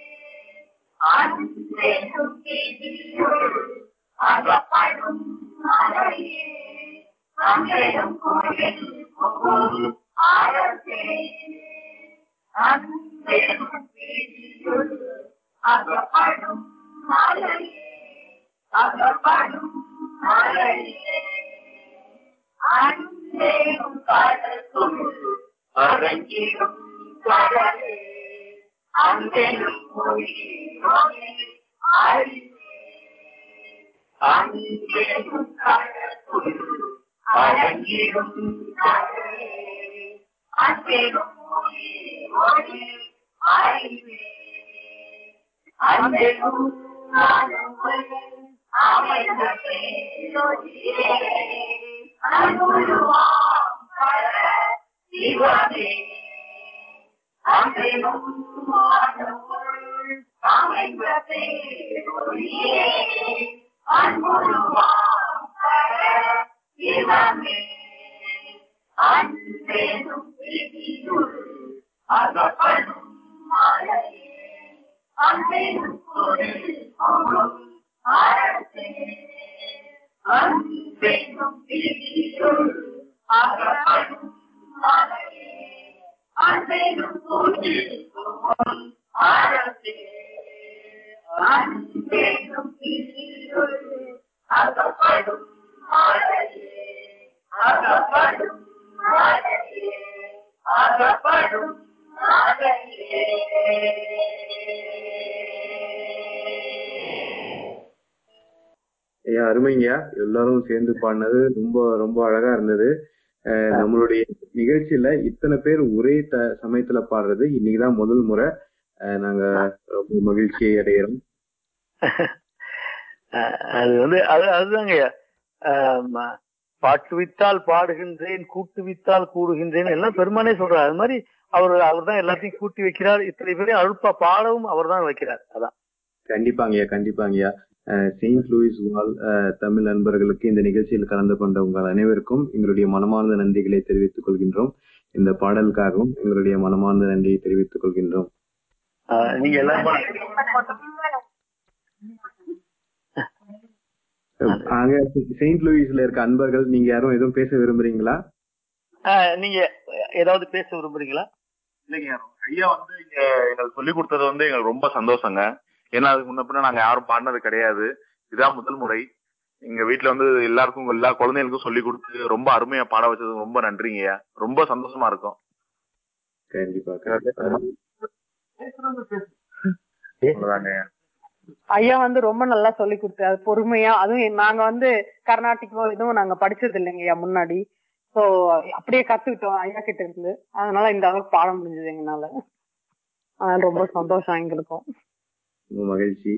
அன்பெனும் பிடியுள் அகப்படும் மலையே அன்பெனும் கோயில் புகும் ஆரத்தே அன்பெனும் பிடியுள் அகப்படும் மலையே அகப்படும் மலையே அன்பெனும் கடற்குள் அரங்கிடும் கடலே அன்பெனும் மொழி அறிவே அன்பெனும் கடற்குள் அரங்கிடும் கடலே ஐயா அருமைங்கய்யா எல்லாரும் சேர்ந்து பாடினது ரொம்ப ரொம்ப அழகா இருந்தது அஹ் நம்மளுடைய நிகழ்ச்சியில இத்தனை பேர் ஒரே த சமயத்துல பாடுறது இன்னைக்குதான் முதல் முறை அஹ் நாங்க ரொம்ப மகிழ்ச்சியை அடைகிறோம் அஹ் அது வந்து அது அதுதாங்க பாட்டு வித்தால் பாடுகின்றேன் கூட்டு வித்தால் கூடுகின்றேன் எல்லாம் பெருமானே சொல்றாரு அது மாதிரி அவர் அவர் தான் எல்லாத்தையும் கூட்டி வைக்கிறார் இத்தனை பேரையும் அழுப்பா பாடவும் அவர் தான் வைக்கிறார் அதான் கண்டிப்பாங்கய்யா கண்டிப்பாங்கய்யா அஹ் செயின்ட் லூயிஸ் வால் அஹ் தமிழ் நண்பர்களுக்கு இந்த நிகழ்ச்சியில் கலந்து கொண்ட உங்கள் அனைவருக்கும் எங்களுடைய மனமார்ந்த நன்றிகளை தெரிவித்துக் கொள்கின்றோம் இந்த பாடலுக்காகவும் எங்களுடைய மனமார்ந்த நன்றியை தெரிவித்துக் கொள்கின்றோம் அஹ் நீங்க எல்லாம் அங்க செயின்ட் லூயிஸ்ல இருக்க அன்பர்கள் நீங்க யாரும் எதுவும் பேச விரும்புறீங்களா அஹ் நீங்க ஏதாவது பேச விரும்புறீங்களா இல்லைங்க ஐயா வந்து இங்க எங்களுக்கு சொல்லி கொடுத்தது வந்து எங்களுக்கு ரொம்ப சந்தோஷங்க ஏன்னா அதுக்கு முன்ன பின்ன நாங்க யாரும் பாடினது கிடையாது இதான் முதல் முறை எங்க வீட்டுல வந்து எல்லாருக்கும் எல்லா குழந்தைகளுக்கும் சொல்லி கொடுத்து ரொம்ப அருமையா பாட வச்சது ரொம்ப நன்றிங்க ஐயா ரொம்ப சந்தோஷமா இருக்கும் கண்டிப்பா கண்டிப்பா அவ்வளவுதாங்க ஐயா. ஐயா வந்து ரொம்ப நல்லா சொல்லி கொடுத்தாரு பொறுமையா அதுவும் நாங்க வந்து கர்நாடிக்கோ இதுவும் நாங்க படிச்சது இல்லைங்க ஐயா முன்னாடி சோ அப்படியே கத்துக்கிட்டோம் ஐயா கிட்ட இருந்து அதனால இந்த அளவுக்கு பாட முடிஞ்சது எங்கனால அதனால ரொம்ப சந்தோஷம் எங்களுக்கும் ரொம்ப மகிழ்ச்சி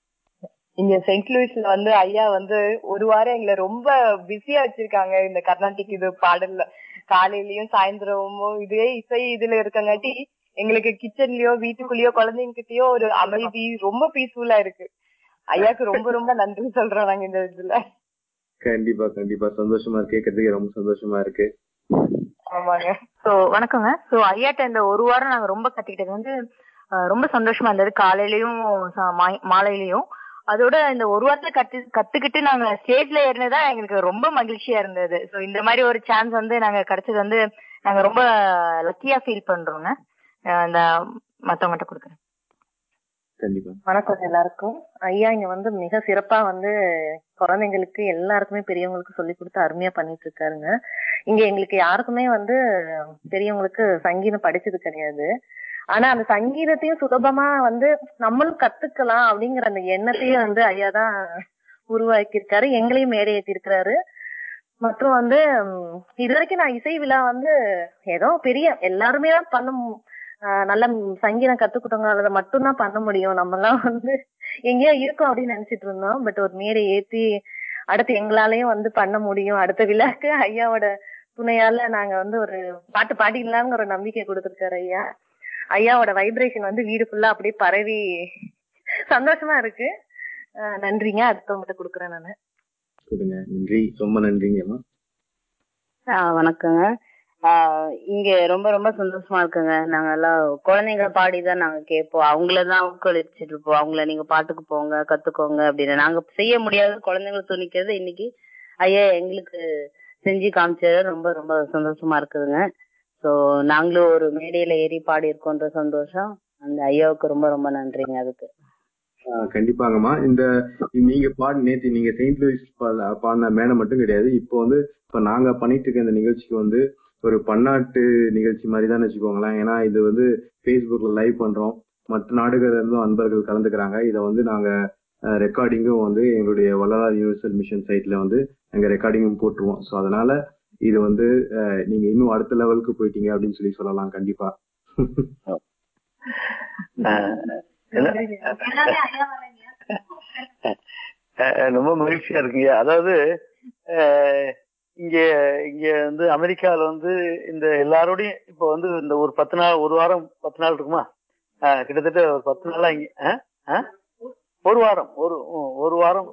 இங்க செயின்ட் லூயிஸ்ல வந்து ஐயா வந்து ஒரு வாரம் எங்களை ரொம்ப பிஸியா வச்சிருக்காங்க இந்த கர்நாடிக் இது பாடல்ல காலையிலயும் சாயந்தரமும் இதே இசை இதுல இருக்கங்காட்டி எங்களுக்கு கிச்சன்லயோ வீட்டுக்குள்ளேயோ குழந்தைங்க கிட்டயோ ஒரு அமைதி ரொம்ப பீஸ்ஃபுல்லா இருக்கு ஐயாக்கு ரொம்ப ரொம்ப நன்றி சொல்றோம் நாங்க இந்த இதுல கண்டிப்பா கண்டிப்பா சந்தோஷமா இருக்கு கேட்கறதுக்கு ரொம்ப சந்தோஷமா இருக்கு ஆமாங்க சோ வணக்கங்க சோ ஐயாட்ட இந்த ஒரு வாரம் நாங்க ரொம்ப கத்துக்கிட்டது வந்து அஹ், ரொம்ப சந்தோஷமா இருந்தது காலையிலயும் சா- மாய்- மாலையிலயும் அதோட இந்த ஒரு வாரத்துல கத்து கத்துக்கிட்டு நாங்க ஸ்டேஜ்ல ஏறினதான் எங்களுக்கு ரொம்ப மகிழ்ச்சியா இருந்தது சோ இந்த மாதிரி ஒரு சான்ஸ் வந்து நாங்க கிடைச்சது வந்து நாங்க ரொம்ப லக்கியா ஃபீல் பண்றோங்க அஹ், இந்த மத்தவங்ககிட்ட கொடுக்குறேன் கண்டிப்பா வணக்கம் எல்லாருக்கும் ஐயா இங்க வந்து மிக சிறப்பா வந்து குழந்தைங்களுக்கு எல்லாருக்குமே பெரியவங்களுக்கு சொல்லி கொடுத்து அருமையா பண்ணிட்டு இருக்காருங்க இங்க எங்களுக்கு யாருக்குமே வந்து பெரியவங்களுக்கு சங்கீதம் படிச்சது கிடையாது ஆனா அந்த சங்கீதத்தையும் சுலபமா வந்து நம்மளும் கத்துக்கலாம் அப்படிங்கிற அந்த எண்ணத்தையும் வந்து ஐயா தான் உருவாக்கியிருக்காரு எங்களையும் மேடை ஏற்றிருக்கிறாரு மற்றும் வந்து ம், இது வரைக்கும் நான் இசை விழா வந்து ஏதோ பெரிய எல்லாருமே தான் பண்ண மு- ஆஹ் நல்ல ம் சங்கீதம் கத்துக்கிட்டவங்க அதை மட்டும்தான் பண்ண முடியும் நம்ம எல்லாம் வந்து எங்கேயோ இருக்கோம் அப்படின்னு நினைச்சிட்டு இருந்தோம் பட் ஒரு மேடை ஏத்தி அடுத்து எங்களாலையும் வந்து பண்ண முடியும் அடுத்த விழாக்கு ஐயாவோட துணையால நாங்க வந்து ஒரு பாட்டு பாடிடலாம்னு ஒரு நம்பிக்கை கொடுத்திருக்காரு ஐயா ஐயாவோட வைப்ரேஷன் வந்து வீடு ஃபுல்லா அப்படியே பரவி சந்தோஷமா இருக்கு ஆஹ் நன்றிங்க அடுத்தவங்ககிட்ட கொடுக்குறேன் நானு கொடுங்க நன்றி ரொம்ப நன்றிங்கம்மா ஆஹ் வணக்கங்க ஆஹ் இங்க ரொம்ப ரொம்ப சந்தோஷமா இருக்குங்க நாங்க எல்லாம் குழந்தைங்க பாடிதான் நாங்க கேட்போம் அவங்களதான் ஊக்குவிச்சுட்டு இருப்போம் அவங்கள நீங்க பாட்டுக்கு போங்க கத்துக்கோங்க அப்படின்னு நாங்க செய்ய முடியாத குழந்தைங்களை துணிக்கிறது இன்னைக்கு ஐயா எங்களுக்கு செஞ்சு காமிச்சது ரொம்ப ரொம்ப சந்தோஷமா இருக்குதுங்க சோ நாங்களும் ஒரு மேடையில ஏறி பாடி இருக்கோன்ற சந்தோஷம் அந்த ஐயாவுக்கு ரொம்ப ரொம்ப நன்றிங்க அதுக்கு ஆஹ் கண்டிப்பாங்கம்மா இந்த நீங்க பாடு நேத்து நீங்க செயின்ட் லூயிஸ் பாட- பாடின மேடை மட்டும் கிடையாது இப்போ வந்து இப்ப நாங்க பண்ணிட்டு இருக்க இந்த நிகழ்ச்சிக்கு வந்து ஒரு பன்னாட்டு நிகழ்ச்சி மாதிரி தான் வச்சுக்கோங்களேன் ஏன்னா இது வந்து Facebookல லைவ் பண்றோம் மற்ற நாடுகள்ல இருந்தும் அன்பர்கள் கலந்துக்கிறாங்க இதை வந்து நாங்க ரெக்கார்டிங்கும் வந்து எங்களுடைய வள்ளலார் யூனிவர்சல் மிஷன் சைட்ல வந்து எங்க ரெக்கார்டிங்கும் போட்டுருவோம் ஸோ அதனால இது வந்து அஹ், நீங்க இன்னும் அடுத்த லெவலுக்கு போயிட்டீங்க அப்படின்னு சொல்லி சொல்லலாம் கண்டிப்பா அஹ் ரொம்ப மகிழ்ச்சியா இருக்குங்க அதாவது அஹ், இங்க இங்க வந்து அமெரிக்கால வந்து இந்த எல்லாரோடையும் இப்ப வந்து இந்த ஒரு பத்து நாள் ஒரு வாரம் பத்து நாள் இருக்குமா அஹ், கிட்டத்தட்ட ஒரு பத்து நாளா இங்க அஹ், அஹ்? ஒரு வாரம் ஒரு ஒரு வாரம்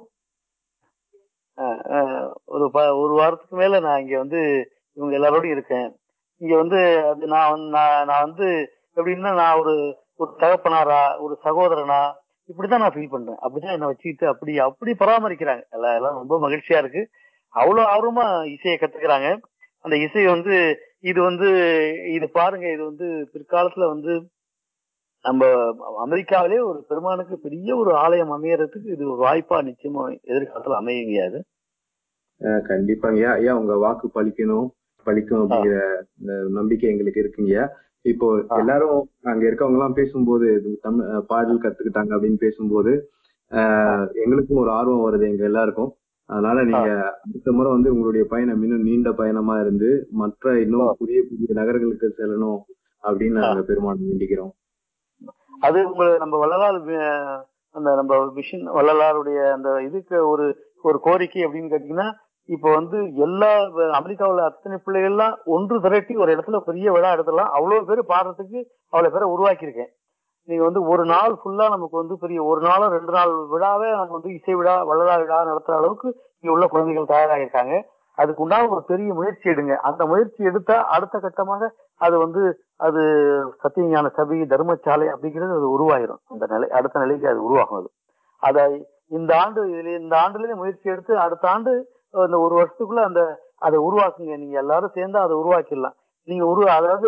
அஹ், அஹ், ஒரு ப- ஒரு வாரத்துக்கு மேல நான் இங்க வந்து இவங்க எல்லாரோடையும் இருக்கேன் இங்க வந்து அது நான் வந்து- நான் நான் வந்து எப்படின்னா நான் ஒரு ஒரு தகப்பனாரா ஒரு சகோதரனா இப்படிதான் நான் ஃபீல் பண்றேன் அப்படிதான் என்ன வச்சுக்கிட்டு அப்படி அப்படி பராமரிக்கிறாங்க எல்லாம் எல்லாம் ரொம்ப மகிழ்ச்சியா இருக்கு அவ்வளவு ஆர்வமா இசையை கத்துக்கிறாங்க அந்த இசை வந்து இது வந்து இது பாருங்க இது வந்து பிற்காலத்துல வந்து நம்ம அமெரிக்காவிலே ஒரு பெருமானுக்கு பெரிய ஒரு ஆலயம் அமையறதுக்கு இது ஒரு வாய்ப்பா நிச்சயமா எதிர்காலத்துல அமையுங்க அது அஹ் கண்டிப்பாங்க ஐயா ஐயா உங்க வாக்கு பலிக்கணும் பலிக்கும் அப்படிங்கிற இந்த நம்பிக்கை எங்களுக்கு இருக்குங்க இப்போ எல்லாரும் அங்க இருக்கவங்க எல்லாம் பேசும்போது இது தமிழ் அஹ் பாடல் கத்துக்கிட்டாங்க அப்படின்னு பேசும்போது ஆஹ் எங்களுக்கும் ஒரு ஆர்வம் வருது எங்க எல்லாருக்கும் அதனால நீங்க அடுத்த முறை வந்து உங்களுடைய பயணம் இன்னும் நீண்ட பயணமா இருந்து மற்ற இன்னும் புதிய புதிய நகரங்களுக்கு செல்லணும் அப்படின்னு நாங்க பெருமாள் வேண்டிக்கிறோம் அது உங்க நம்ம வள்ளலார் வி- அந்த நம்ம மிஷின் வள்ளலாருடைய அந்த இதுக்கு ஒரு ஒரு கோரிக்கை அப்படின்னு கேட்டீங்கன்னா இப்போ வந்து எல்லா வ- அமெரிக்காவுல அத்தனை பிள்ளைகள்லாம் ஒன்று திரட்டி ஒரு இடத்துல பெரிய விழா எடுத்துலாம் அவ்வளவு பேர் பாடுறதுக்கு அவ்வளவு பேரை உருவாக்கியிருக்கேன் நீங்க வந்து ஒரு நாள் ஃபுல்லா நமக்கு வந்து பெரிய ஒரு நாளோ ரெண்டு நாள் விழாவே நம்ம வந்து இசை விழா வள்ளலார் விழா நடத்துற அளவுக்கு இங்க உள்ள குழந்தைகள் தயாராகிருக்காங்க அதுக்கு உண்டான ஒரு பெரிய முயற்சி எடுங்க அந்த முயற்சி எடுத்தா அடுத்த கட்டமாக அது வந்து அது சத்தியஞான சபை தர்மசாலை அப்படிங்கிறது அது உருவாயிரும் அந்த நிலை அடுத்த நிலைக்கு அது உருவாகும் அது அதை இந்த ஆண்டு இதுல இந்த ஆண்டுலயே முயற்சி எடுத்து அடுத்த ஆண்டு இந்த ஒரு வருஷத்துக்குள்ள அந்த அதை உருவாக்குங்க நீங்க எல்லாரும் சேர்ந்து அதை உருவாக்கிடலாம் நீங்க உரு அதாவது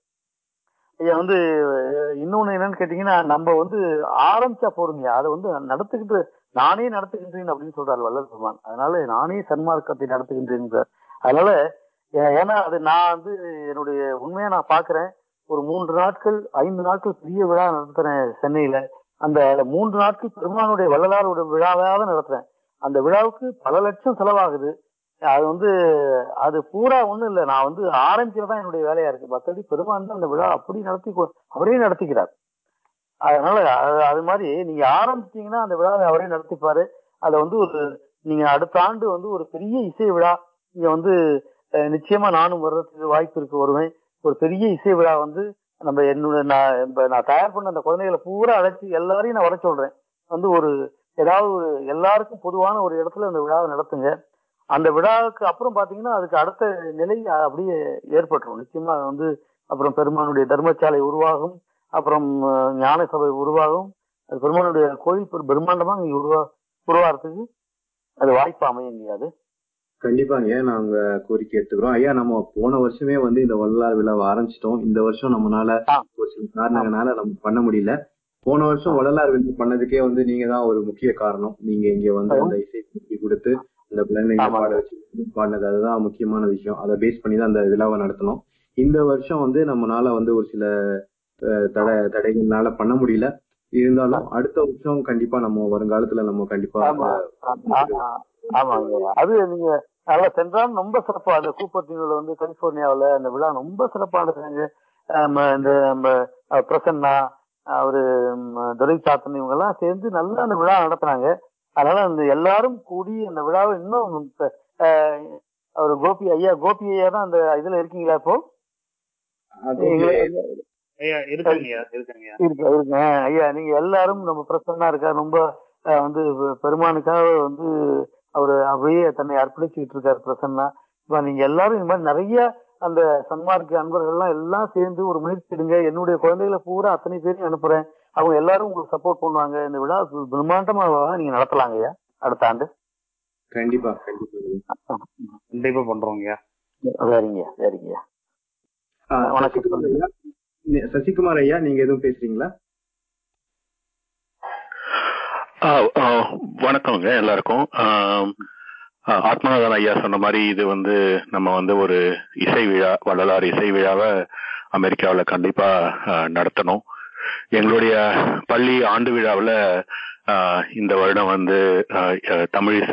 ஐயா வந்து அஹ், இன்னொன்னு என்னன்னு கேட்டீங்கன்னா நம்ம வந்து ஆரம்பிச்சா போறீங்க அதை வந்து நடத்துக்கிட்டு நானே நடத்துகின்றேன் அப்படின்னு சொல்றாரு வல்லல் பெருமான் அதனால நானே சன்மார்க்கத்தை நடத்துகின்றேன் அதனால ஏ- ஏன்னா அது நான் வந்து என்னுடைய உண்மையா நான் பாக்குறேன் ஒரு மூன்று நாட்கள் ஐந்து நாட்கள் பெரிய விழா நடத்துறேன் சென்னையில அந்த மூன்று நாட்கள் பெருமானுடைய வள்ளலாருடைய விழாவாக நடத்துறேன் அந்த விழாவுக்கு பல லட்சம் செலவாகுது அது வந்து அது பூரா ஒண்ணும் இல்ல நான் வந்து ஆரம்பிக்கிறதா என்னுடைய வேலையா இருக்கு மத்தபடி பெருமான் தான் அந்த விழா அப்படி நடத்தி கொ- அவரே நடத்திக்கிறார் அதனால அது- அது மாதிரி நீங்க ஆரம்பிச்சீங்கன்னா அந்த விழாவை அவரே நடத்திப்பாரு அதை வந்து ஒரு நீங்க அடுத்த ஆண்டு வந்து ஒரு பெரிய இசை விழா இங்க வந்து அஹ், நிச்சயமா நானும் வர்றதுக்கு வாய்ப்பு இருக்கு வருவேன் ஒரு பெரிய இசை விழா வந்து நம்ம என்னோட நான் இப்ப நான் தயார் பண்ண அந்த குழந்தைகளை பூரா அழைச்சி எல்லாரையும் நான் வர சொல்றேன் வந்து ஒரு ஏதாவது ஒரு எல்லாருக்கும் பொதுவான ஒரு இடத்துல அந்த விழாவை நடத்துங்க அந்த விழாவுக்கு அப்புறம் பாத்தீங்கன்னா அதுக்கு அடுத்த நிலை அப்படியே ஏற்பட்டுரும் நிச்சயமா அது வந்து அப்புறம் பெருமானுடைய தர்மசாலை உருவாகும் அப்புறம் அஹ், ஞான சபை உருவாகும் அது பெருமானுடைய கோயில் பெரு- பிரம்மாண்டமா இங்க உருவா உருவாகிறதுக்கு அது வாய்ப்பு அமையுங்க அது கண்டிப்பாங்க நாங்க கோரிக்கை எடுத்துக்கிறோம் ஐயா நம்ம போன வருஷமே வந்து இந்த வள்ளலார் விழாவை ஆரம்பிச்சிட்டோம் இந்த வருஷம் நம்மனால ஒரு சில காரணங்களால நம்ம பண்ண முடியல போன வருஷம் வள்ளலார் விழா பண்ணதுக்கே வந்து நீங்க தான் ஒரு முக்கிய காரணம் நீங்க இங்க வந்து அந்த இசை பயிற்சி கொடுத்து அந்த பிள்ளைங்களை பாட வச்சு பாடினது அதுதான் முக்கியமான விஷயம் அதை பேஸ் பண்ணி தான் அந்த விழாவை நடத்தணும் இந்த வருஷம் வந்து நம்மனால வந்து ஒரு சில அஹ், தடை தடைகள்னால பண்ண முடியல இருந்தாலும் அடுத்த வருஷம் கண்டிப்பா நம்ம வருங்காலத்துல நம்ம கண்டிப்பா ஆமா ஆ- ஆ- ஆமாங்க அது நீங்க நல்லா சென்றாலும் ரொம்ப சிறப்பா அந்த கூப்பர்டினில வந்து கலிபோர்னியாவுல அந்த விழா ரொம்ப சிறப்பானதுங்க ஆமா, இந்த நம்ம அஹ், பிரசன்னா அவரு ம், துரை சாத்தன் இவங்க எல்லாம் சேர்ந்து நல்லா அந்த விழா நடத்துனாங்க அதனால அந்த எல்லாரும் கூடி அந்த விழாவை இன்னும் இப்ப, அஹ், அவர் கோபி ஐயா கோபி ஐயா தான் அந்த இதுல இருக்கீங்களா இப்போ எங்களை- ஐயா இருக்குங்கய்யா இருக்குங்கய்யா இருக்கு இருக்குங்க ஐயா நீங்க எல்லாரும் நம்ம பிரசன்னா இருக்கா ரொம்ப அஹ், வந்து பெ- பெருமானுக்காக வந்து அவரு அப்படியே தன்னை அர்ப்பணிச்சுக்கிட்டு இருக்காரு பிரசன்னா இப்ப நீங்க எல்லாரும் இந்த மாதிரி நிறைய அந்த சன்மார்க்க அன்பர்கள்லாம் எல்லாம் சேர்ந்து ஒரு முயற்சி எடுங்க என்னுடைய குழந்தைகளை பூரா அத்தனை பேரையும் அனுப்புறேன் அவங்க எல்லாரும் உங்களுக்கு சப்போர்ட் பண்ணுவாங்க இந்த விழா பிரம்மாண்டமா நீங்க நடத்தலாங்க ஐயா அடுத்த ஆண்டு கண்டிப்பா கண்டிப்பா கண்டிப்பா பண்றோங்கய்யா சரிங்க சரிங்க ஆ, வணக்கம். சசிகுமார் ஐயா நி- சசிகுமார் ஐயா நீங்க எதுவும் பேசுறீங்களா ஆ, ஆ, வணக்கங்க எல்லாருக்கும் ஆம், ஆ, ஆத்மநாதன் ஐயா சொன்ன மாதிரி இது வந்து நம்ம வந்து ஒரு இசை விழா வள்ளலார் இசை விழாவை அமெரிக்காவில் கண்டிப்பா ஆ, நடத்தணும் எங்களுடைய பள்ளி ஆண்டு விழாவில் இந்த வருடம் வந்து ஆ, ஆ, தமிழ் இசை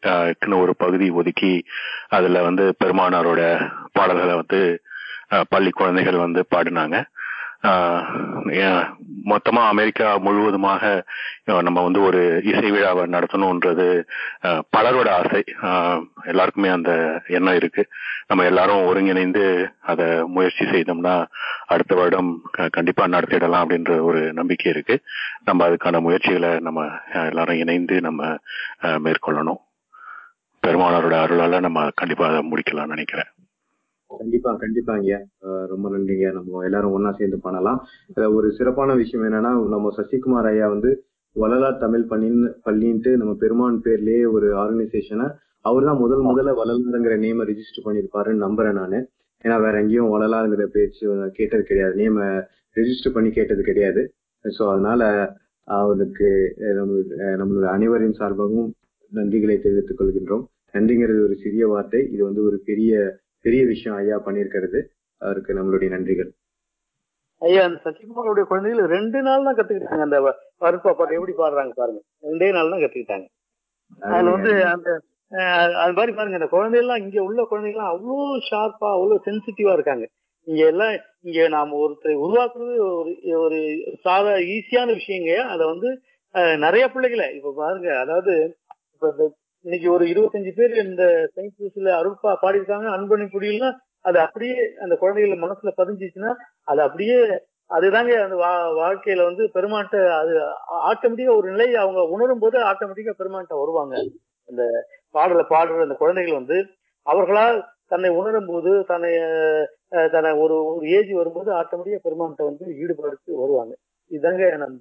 ஆஹ் க்குன்னு ஒரு பகுதி ஒதுக்கி அதுல வந்து பெருமானாரோட பாடல்களை வந்து ஆஹ் பள்ளி குழந்தைகள் வந்து பாடினாங்க ஆஹ் ஏன் மொத்தமா அமெரிக்கா முழுவதுமாக ஆஹ் நம்ம வந்து ஒரு இசை விழாவை நடத்தணும்ன்றது ஆஹ் பலரோட ஆசை ஆஹ் எல்லாருக்குமே அந்த எண்ணம் இருக்கு நம்ம எல்லாரும் ஒருங்கிணைந்து அதை முயற்சி செய்தோம்னா அடுத்த வருடம் க- கண்டிப்பா நடத்திடலாம் அப்படின்ற ஒரு நம்பிக்கை இருக்கு நம்ம அதுக்கான முயற்சிகளை நம்ம ஆஹ் எல்லாரும் இணைந்து நம்ம ஆஹ் மேற்கொள்ளணும் பெருமானாரோட அருளால நம்ம கண்டிப்பா அதை முடிக்கலாம்னு நினைக்கிறேன் கண்டிப்பா கண்டிப்பாங்க அஹ் ரொம்ப நன்றிங்க நம்ம எல்லாரும் ஒண்ணா சேர்ந்து பண்ணலாம் இதுல ஒரு சிறப்பான விஷயம் என்னன்னா நம்ம சசிகுமார் ஐயா வந்து வள்ளலார் தமிழ் பள்ளின்னு பள்ளின்ட்டு நம்ம பெருமான் பேர்லயே ஒரு ஆர்கனைசேஷனை அவர் தான் முதல் முதல்ல வள்ளலாருங்கிற நேமை ரெஜிஸ்டர் பண்ணியிருப்பாருன்னு நம்புறேன் நானு ஏன்னா வேற எங்கேயும் வள்ளலாருங்கிற பேச்சு கேட்டது கிடையாது நேம ரெஜிஸ்டர் பண்ணி கேட்டது கிடையாது ஸோ அதனால அவருக்கு அஹ் நம்மளுடைய அஹ் நம்மளுடைய அனைவரின் சார்பாகவும் நன்றிகளை தெரிவித்துக் கொள்கின்றோம் நன்றிங்கிறது ஒரு சிறிய வார்த்தை இது வந்து ஒரு பெரிய பெரிய விஷயம் ஐயா பண்ணியிருக்கிறது அவருக்கு நம்மளுடைய நன்றிகள் ஐயா அந்த சசிகுமாரோடைய குழந்தைகள் ரெண்டு நாள் தான் கத்துக்கிட்டாங்க அந்த வ- வறுப்பா பாட்டு எப்படி பாடுறாங்க பாருங்க ரெண்டே நாள் தான் கத்துக்கிட்டாங்க அதுல வந்து அந்த அஹ், அது மாதிரி பாருங்க அந்த குழந்தைகள்லாம் இங்க உள்ள குழந்தைகள்லாம் அவ்வளோ ஷார்ப்பா அவ்வளோ சென்சிட்டிவா இருக்காங்க இங்க எல்லாம் இங்க நாம ஒருத்தரை உருவாக்குறது ஒரு ஒரு சாதா ஈஸியான விஷயங்க அதை வந்து அஹ், நிறைய பிள்ளைகளை இப்ப பாருங்க அதாவது இப்ப இந்த இன்னைக்கு ஒரு இருபத்தஞ்சு பேர் இந்த சயின்ஸ் நியூஸ்ல அருள்பா பாடியிருக்காங்க அன்பணி குடியெல்லாம் அது அப்படியே அந்த குழந்தைகள் மனசுல பதிஞ்சிச்சுன்னா அது அப்படியே அதுதாங்க அந்த வா- வாழ்க்கையில வந்து பெருமாட்ட அது ஆட்டோமேட்டிக்கா ஒரு நிலை அவங்க உணரும் போது ஆட்டோமேட்டிக்கா பெருமாட்ட வருவாங்க அந்த பாடலை பாடுற அந்த குழந்தைகள் வந்து அவர்களால் தன்னை உணரும் போது தன்னை அஹ், தன்னை ஒரு ஒரு ஏஜ் வரும்போது ஆட்டோமேட்டிக்கா பெருமான்கிட்ட வந்து ஈடுபாடுக்கு வருவாங்க இதுதாங்க நான்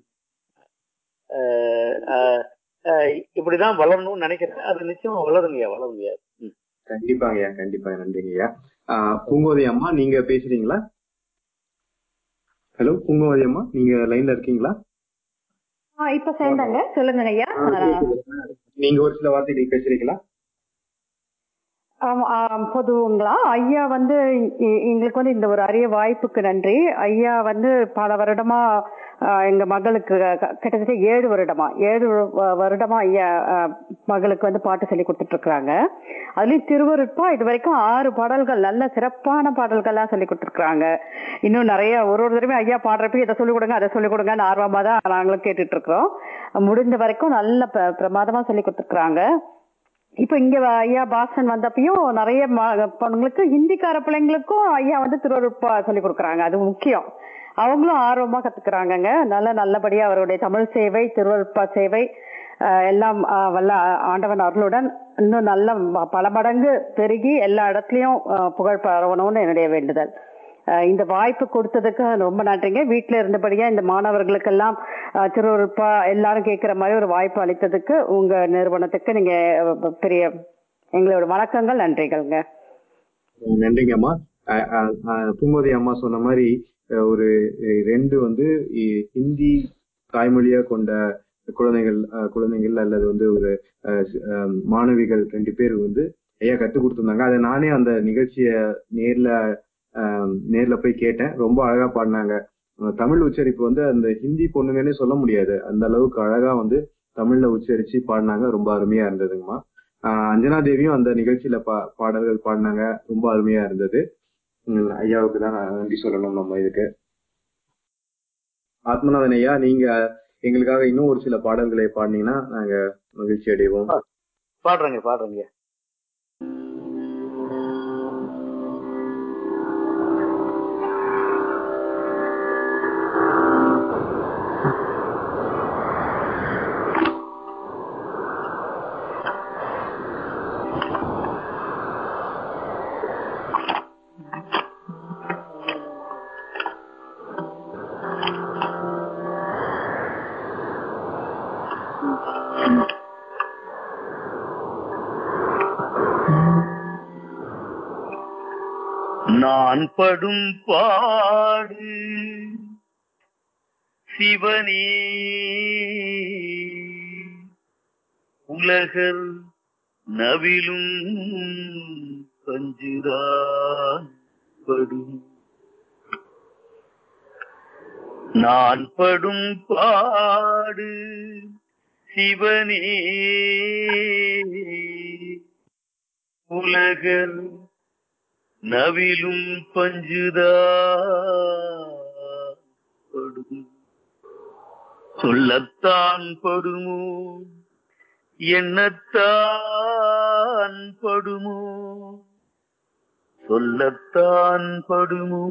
அஹ், அஹ், அஹ், இப்படிதான் வளரணும்னு நினைக்கிறேன் அது நிச்சயமா வளருங்கய்யா வளருங்கய்யா ம். கண்டிப்பாங்கய்யா கண்டிப்பா நன்றிங்கய்யா ஆஹ் பூங்கோதி அம்மா நீங்க பேசுறீங்களா ஹலோ பூங்கோதி அம்மா நீங்க லைன்ல இருக்கீங்களா ஆ, இப்ப சேர்ந்தாங்க சொல்லுங்க ஐயா நீங்க ஒரு சில வார்த்தைகள் பேசுறீங்களா ஆமா, ஆ, பொதுவுங்களா ஐயா வந்து எ- எங்களுக்கு வந்து இந்த ஒரு அரிய வாய்ப்புக்கு நன்றி ஐயா வந்து பல வருடமா ஆ, எங்க மகளுக்கு க- கிட்டத்தட்ட ஏழு வருடமா ஏழு வ- வருடமா ஐயா ஆ, மகளுக்கு வந்து பாட்டு சொல்லி கொடுத்துட்டு இருக்காங்க அதுலயும் திருவருட்பா இது வரைக்கும் ஆறு பாடல்கள் நல்ல சிறப்பான பாடல்கள்லாம் சொல்லி கொடுத்துருக்காங்க இன்னும் நிறைய ஒரு ஒரு தடவை ஐயா பாடுறப்ப இதை சொல்லிக் கொடுங்க அதை சொல்லிக் கொடுங்கன்னு ஆர்வமா தான் நாங்களும் கேட்டுட்டு இருக்கிறோம் முடிந்த வரைக்கும் நல்ல பிர- பிரமாதமா சொல்லி கொடுத்துருக்காங்க இப்ப இங்க வ- ஐயா பாஸ்டன் வந்தப்பயும் நிறைய ம- பொண்ணுங்களுக்கு ஹிந்திக்கார பிள்ளைங்களுக்கும் ஐயா வந்து திருவருட்பா சொல்லி கொடுக்குறாங்க அது முக்கியம் அவங்களும் ஆர்வமா கத்துக்கிறாங்கங்க நல்ல நல்லபடியா அவருடைய தமிழ் சேவை திருவருட்பா சேவை அஹ், எல்லாம் அஹ், வல்ல ஆண்டவன் அருளுடன் இன்னும் நல்ல ம- பல மடங்கு பெருகி எல்லா இடத்துலயும் அஹ், புகழ் பரவணும்னு என்னுடைய வேண்டுதல் அஹ், இந்த வாய்ப்பு கொடுத்ததுக்கு ரொம்ப நன்றிங்க வீட்டுல இருந்தபடியா இந்த மாணவர்களுக்கெல்லாம் அஹ், திருவருட்பா எல்லாரும் கேட்கிற மாதிரி ஒரு வாய்ப்பு அளித்ததுக்கு உங்க நிறுவனத்துக்கு நீங்க அஹ், பெரிய எங்களோட வணக்கங்கள் நன்றிகள்ங்க அஹ் நன்றிங்க அம்மா அஹ் அஹ் அஹ் பூங்கோதி அம்மா சொன்ன மாதிரி அஹ் ஒரு அஹ் ரெண்டு வந்து இ- ஹிந்தி தாய்மொழியா கொண்ட குழந்தைகள் அஹ் குழந்தைகள் அல்லது வந்து ஒரு அஹ் சி- அஹ் மாணவிகள் ரெண்டு பேர் வந்து ஐயா கற்றுக் கொடுத்துருந்தாங்க அதை நானே அந்த நிகழ்ச்சிய நேர்ல அஹ் நேர்ல போய் கேட்டேன் ரொம்ப அழகா பாடினாங்க அஹ் தமிழ் உச்சரிப்பு வந்து அந்த ஹிந்தி பொண்ணுங்கன்னே சொல்ல முடியாது அந்த அளவுக்கு அழகா வந்து தமிழ்ல உச்சரிச்சு பாடினாங்க ரொம்ப அருமையா இருந்ததுங்கம்மா ஆஹ் அஞ்சனா தேவியும் அந்த நிகழ்ச்சியில பா பாடல்கள் பாடினாங்க ரொம்ப அருமையா இருந்தது உம் ஐயாவுக்கு தான் நான் நன்றி சொல்லணும் நம்ம இதுக்கு ஆத்மநாதன் ஐயா நீங்க எங்களுக்காக இன்னும் ஒரு சில பாடல்களை பாடினீங்கன்னா நாங்க மகிழ்ச்சி அடைவோம் பாடுறேங்க பாடுறேங்க நான் படும் பாடு சிவனே உலகர் நவிலும் பஞ்சுதான் படும் நான் படும் பாடு சிவனே உலகர் நவிலும் பஞ்சுதா படும் சொல்லத்தான் படுமோ எண்ணத்தான் படுமோ சொல்லத்தான் படுமோ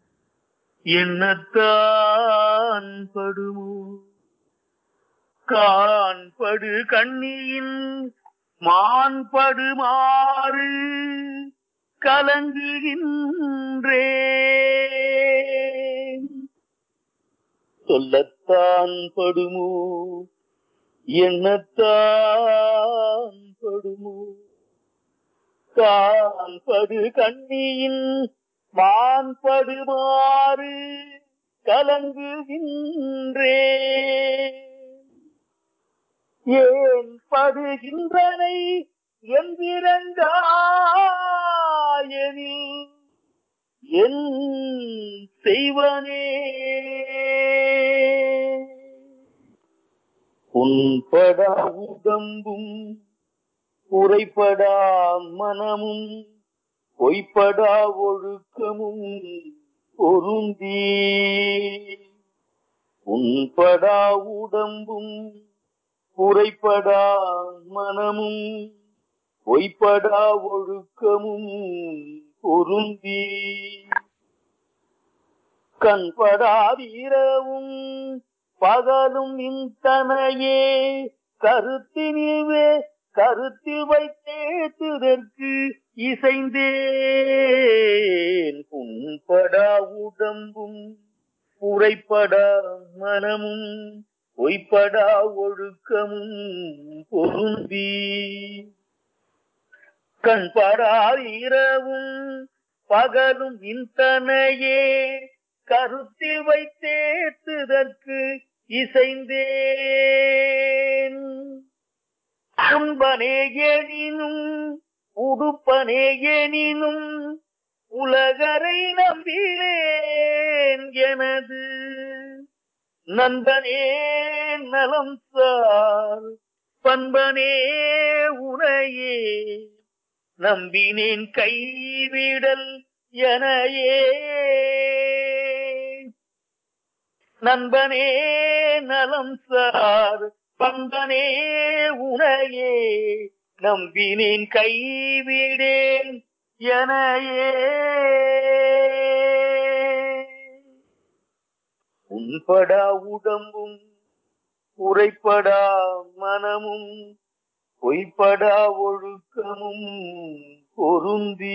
எண்ணத்தான் படுமோ காண்படு கண்ணியின் மாண்படுமாறு கலங்குகின்றேன் சொல்லத்தான் படுமோ எண்ணத்தான் படுமோ காண்படு கண்ணியின் மாண்படுமாறு கலங்குகின்றேன் ஏன் படுகின்றனை எந்திரங்காயனில் என் செய்வனே உன்படா உடம்பும் உரைப்படா மனமும் பொய்ப்படா ஒழுக்கமும் பொருந்தி உன்படா உடம்பும் உரைப்படா மனமும் பொய்ப்படா ஒழுக்கமும் பொருந்தி கண்படாதீரவும் பகலும் இந்தனையே கருத்தினிவே கருத்தில் வைத்தேத்துதற்கு இசைந்தேன் புண்படா உடம்பும் உரைப்படா மனமும் பொய்ப்படா ஒழுக்கமும் பொருந்தி கண்படா இரவும் பகலும் இந்தனையே கருத்தில் வைத்தேத்துதற்கு இசைந்தேன் அன்பனே எனினும் உடுப்பனே எனினும் உலகரை நம்பினேன் எனது நண்பனே நலம் சார் பண்பனே உனையே நம்பினேன் கைவிடல் எனையே நண்பனே நலம் சார் பண்பனே உனையே நம்பினேன் கைவிடேன் எனையே உன்படா உடம்பும் உரைப்படா மனமும் பொய்ப்படா ஒழுக்கமும் பொருந்தி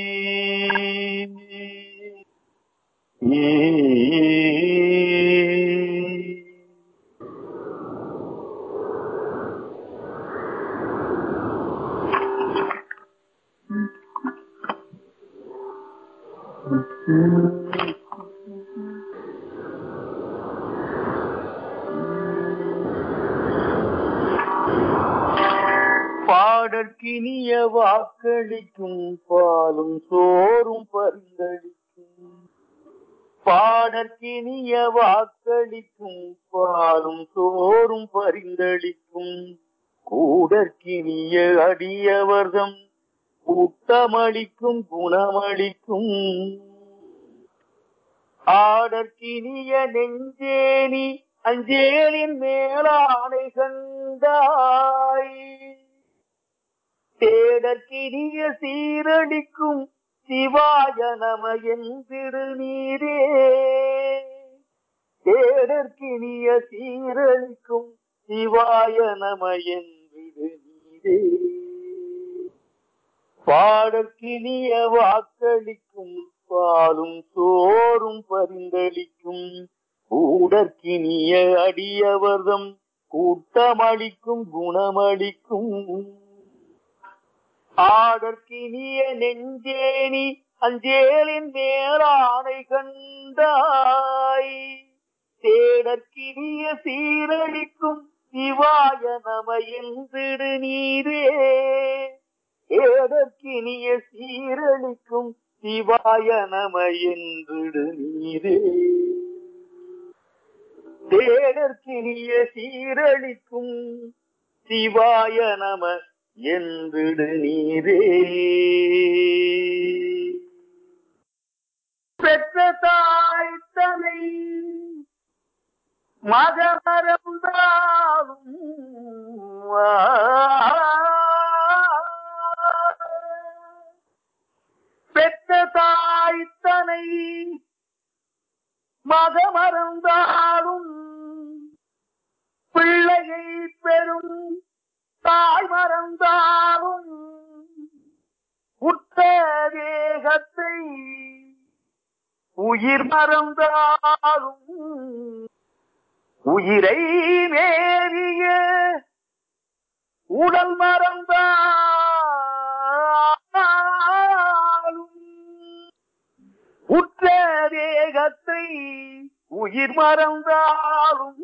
பாடற்கினிய வாக்களிக்கும் பாலும் சோறும் பரிந்தளிக்கும் பாடற்கினிய வாக்களிக்கும் பாலும் சோறும் பரிந்தளிக்கும் கூடற்கினிய அடியவர்தம் கூட்டமளிக்கும் குணமளிக்கும் ஆடற்கினிய நெஞ்சேனி அஞ்சேலின் மேலானை கண்டாய் தேடற்கினிய சீரடிக்கும் சிவாய நம என்றிடு நீரே தேடற்கினிய சீரழிக்கும் சிவாய நம என்றிடு நீரே பாடற்கினிய வாக்களிக்கும் பாலும் சோறும் பரிந்தளிக்கும் கூடற்கினிய அடியவர்தம் கூட்டமளிக்கும் குணமளிக்கும் ஆடற்கினிய நெஞ்சேனி அஞ்சேலின் மேலானை கண்டாய் தேடற்கினிய சீரழிக்கும் சிவாய நம என்றிடு நீரே ஏதற்கினிய சீரழிக்கும் சிவாய நம என்றிடு நீரே தேடற்கினிய சீரழிக்கும் சிவாய நம என்றிடு நீரே பெற்ற தாய் தனை மகமறந்தாலும் பெற்ற தாய் தனை மகமறந்தாலும் பிள்ளையை பெறும் தாய் மறந்தாலும் உற்ற தேகத்தை உயிர் மறந்தாலும் உயிரை மேறிய உடல் மறந்தாலும் உற்ற தேகத்தை உயிர் மறந்தாலும்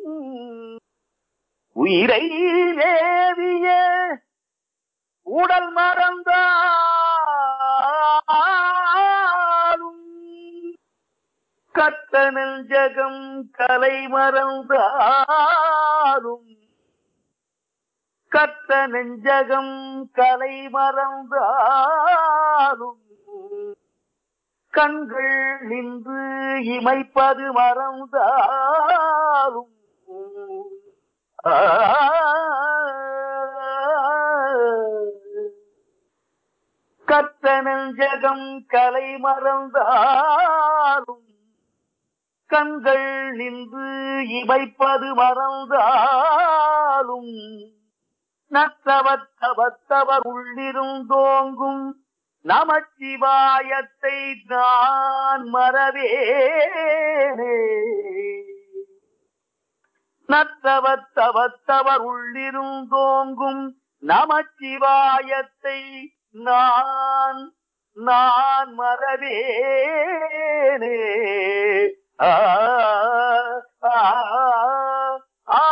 உயிரை மேவிய உடல் மறந்தாலும் கத்த நெஞ்சகம் கலை மறந்தாலும் கத்த நெஞ்சகம் கலை மறந்தாலும் கண்கள் நின்று இமைப்பது மறந்தாலும் ஆ கத்த நெஞ்சகம் கலை மறந்தாலும் கண்கள் நின்று இமைப்பது மறந்தாலும் நத்தவத்தவத்தவர் உள்ளிருந்தோங்கும் நமச்சிவாயத்தை நான் மறவேனே நத்தவத்தவத்தவர் உள்ளிருந்தோங்கும் நமச்சிவாயத்தை நான் நான் மறவேனே ஆ ஆ ஆ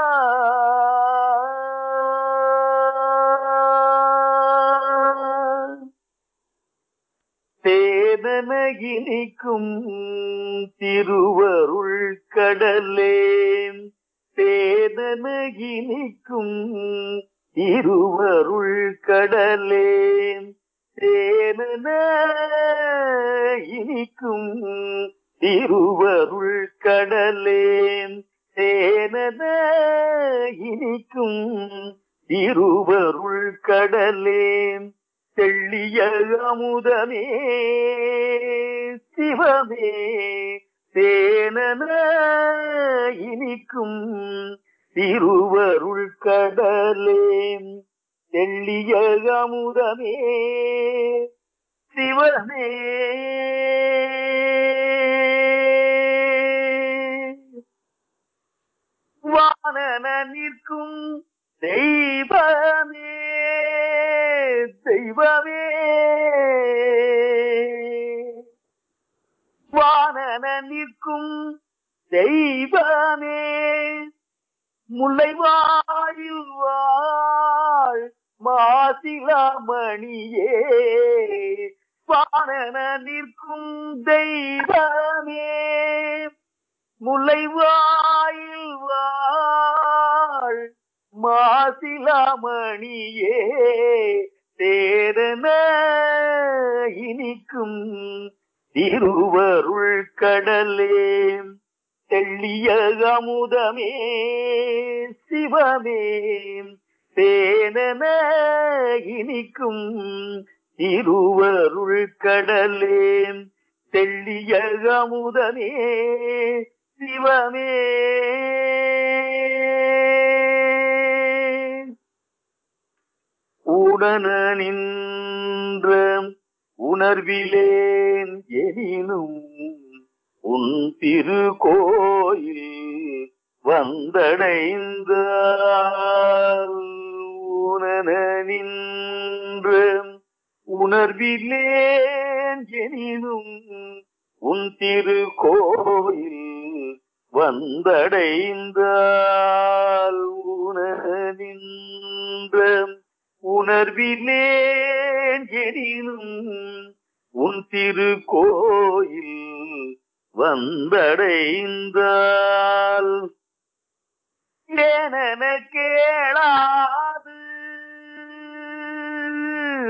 தேதன இனிக்கும் திருவருள் கடலே தேதன இனிக்கும் திருவருள் கடலே தேனன இனிக்கும் திருவருள் கடலே தேனன இனிக்கும் திருவருள் கடலே தெள்ளிய அமுதமே சிவமே தேனன இனிக்கும் திருவருள் கடலே தெள்ளிய அமுதமே சிவமே வானன நிற்கும் தெய்வமே தெய்வமே வானன நிற்கும் தெய்வமே முல்லைவாயில் வாழ் மாசிலாமணியே வானன நிற்கும் தெய்வமே முல்லைவாயில் வாழ் மாசிலாமணியே தேரன இனிக்கும் திருவருள் கடலே தெள்ளிய அமுதமே சிவமே தேனன இனிக்கும் திருவருள் கடலே தெள்ளிய அமுதமே சிவமே உடன நின்ற உணர்விலேன் எனினும் உன் திருக்கோயில் வந்தடைந்த உணன நின்ற உணர்விலேன் எனினும் உன் திருக்கோயில் வந்தடைந்தால் உணர நின்ற உணர்விலேன் எனினும் உன் திருக்கோயில் வந்தடைந்தால் ஏனென கேளாது